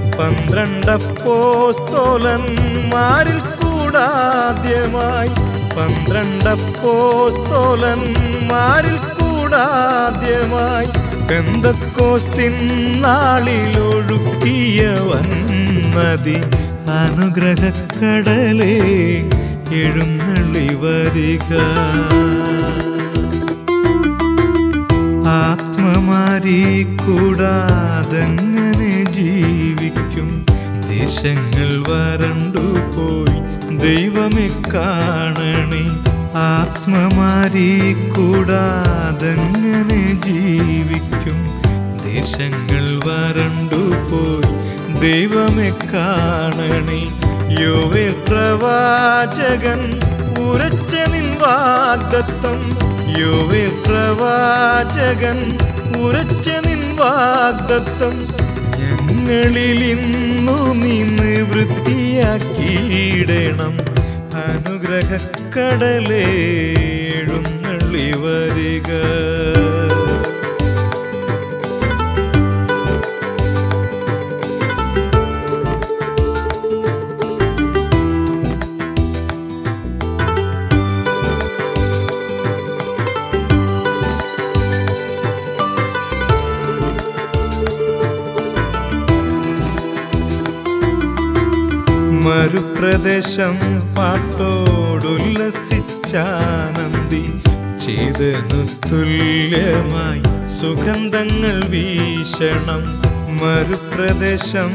പന്ത്രണ്ടപ്പോസ്തോലന്മാരിൽ കൂടാദ്യമായി പന്ത്രണ്ടപ്പോസ്തോലന്മാരിൽ കൂടാദ്യമായി പെന്തക്കോസ്തിൻ നാളിലൊഴുക്കിയവൻ നദി അനുഗ്രഹക്കടലേ എഴുന്നള്ളി വരിക ആത്മമാരി കൂടാതെങ്ങനെ ജീവിക്കും ദേശങ്ങൾ വരണ്ടു പോയി ദൈവമെ കാണണേ ആത്മമാരി കൂടാതെങ്ങനെ ജീവിക്കും ദേശങ്ങൾ വരണ്ടു പോയി ദൈവമെ കാണണേ യോവേൽ പ്രവാചകൻ ഉറച്ച നിൻ വാഗ്ദത്തം യോവേൽ പ്രവാചകൻ ഉറച്ച നിൻ വാഗ്ദത്തം ഞങ്ങളിൽ ഇന്നു നീ നിവൃത്തിയാക്കിയിടണം അനുഗ്രഹക്കടലേ എഴുന്നള്ളി വരിക മരുപ്രദേശം പാട്ടോടുല്ലസിച്ചാനന്ദി ചെയ്തനു തുല്യമായി സുഗന്ധങ്ങൾ വീശണം മരുപ്രദേശം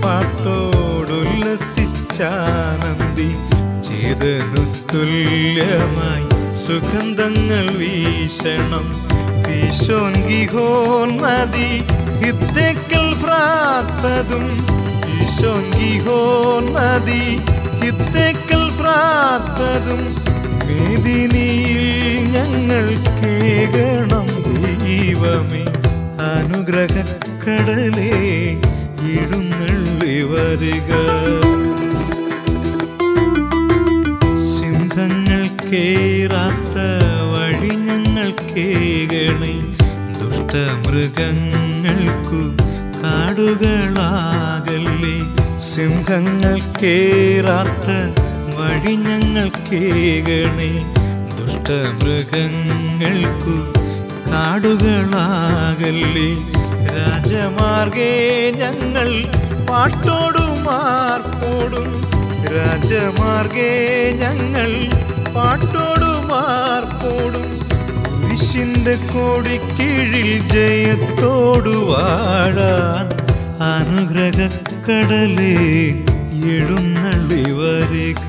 പാട്ടോടുല്ലസിച്ചാനന്ദി ചെയ്തനു തുല്യമായി സുഗന്ധങ്ങൾ വീശണം പീശോൻ ഗിഹോൻ നദി ഹിത്തേക്കൽ ഫ്രാത്തതും പീശോൻ ഗിഹോൻ നദി ഹിത്തേക്കൽ ഫ്രാത്തതും വേദിനിയിൽ ഞങ്ങൾ കേകണം ദൈവമേ അനുഗ്രഹക്കടലേ എഴുന്നള്ളി വരിക സിംഹങ്ങൾ കേറാത്ത വഴി ഞങ്ങൾ കേകണേ ദുഷ്ടമൃഗങ്ങൾക്കു കാടുകളാകല്ലേ സിംഹങ്ങൾ കേറാത്ത വഴി ഞങ്ങൾ കേകണേ ദുഷ്ടമൃഗങ്ങൾക്കു കാടുകളാകല്ലേ രാജമാർഗേ ഞങ്ങൾ പാട്ടോടുമാർപ്പോടും രാജമാർഗേ ഞങ്ങൾ പാട്ടോടുമാർപ്പോടും കുരിശിന്റെ കോടിക്കീഴിൽ ജയത്തോടു വാഴാൻ അനുഗ്രഹക്കടലേ എഴുന്നള്ളി വരിക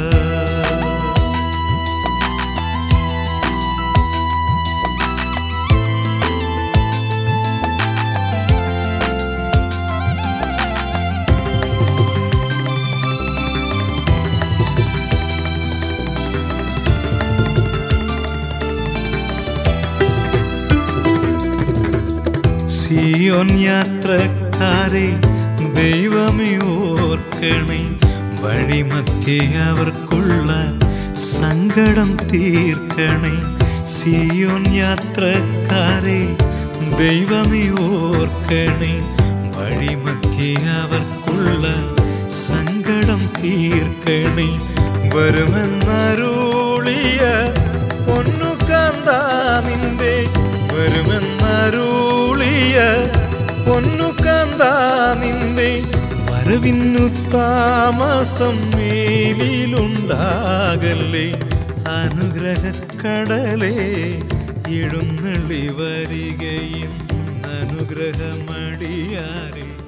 സിയോൻ യാത്രക്കാരെ ദൈവമേ ഓർക്കണേ വഴിമധ്യേ അവർക്കുള്ള സങ്കടം തീർക്കണേ സിയോൻ യാത്രക്കാരെ ദൈവമേ ഓർക്കണേ വഴിമധ്യേ അവർക്കുള്ള സങ്കടം തീർക്കണേ വരുമെന്നരുളിയ പൊന്നു കാന്താ നിന്റെ വരുമെന്നരുളിയ പൊന്നു കാന്താ നിന്റെ വരവിന്നു താമസം മേലിലുണ്ടാകല്ലേ അനുഗ്രഹക്കടലേ എഴുന്നള്ളി വരികയും അനുഗ്രഹമടിയാരിൽ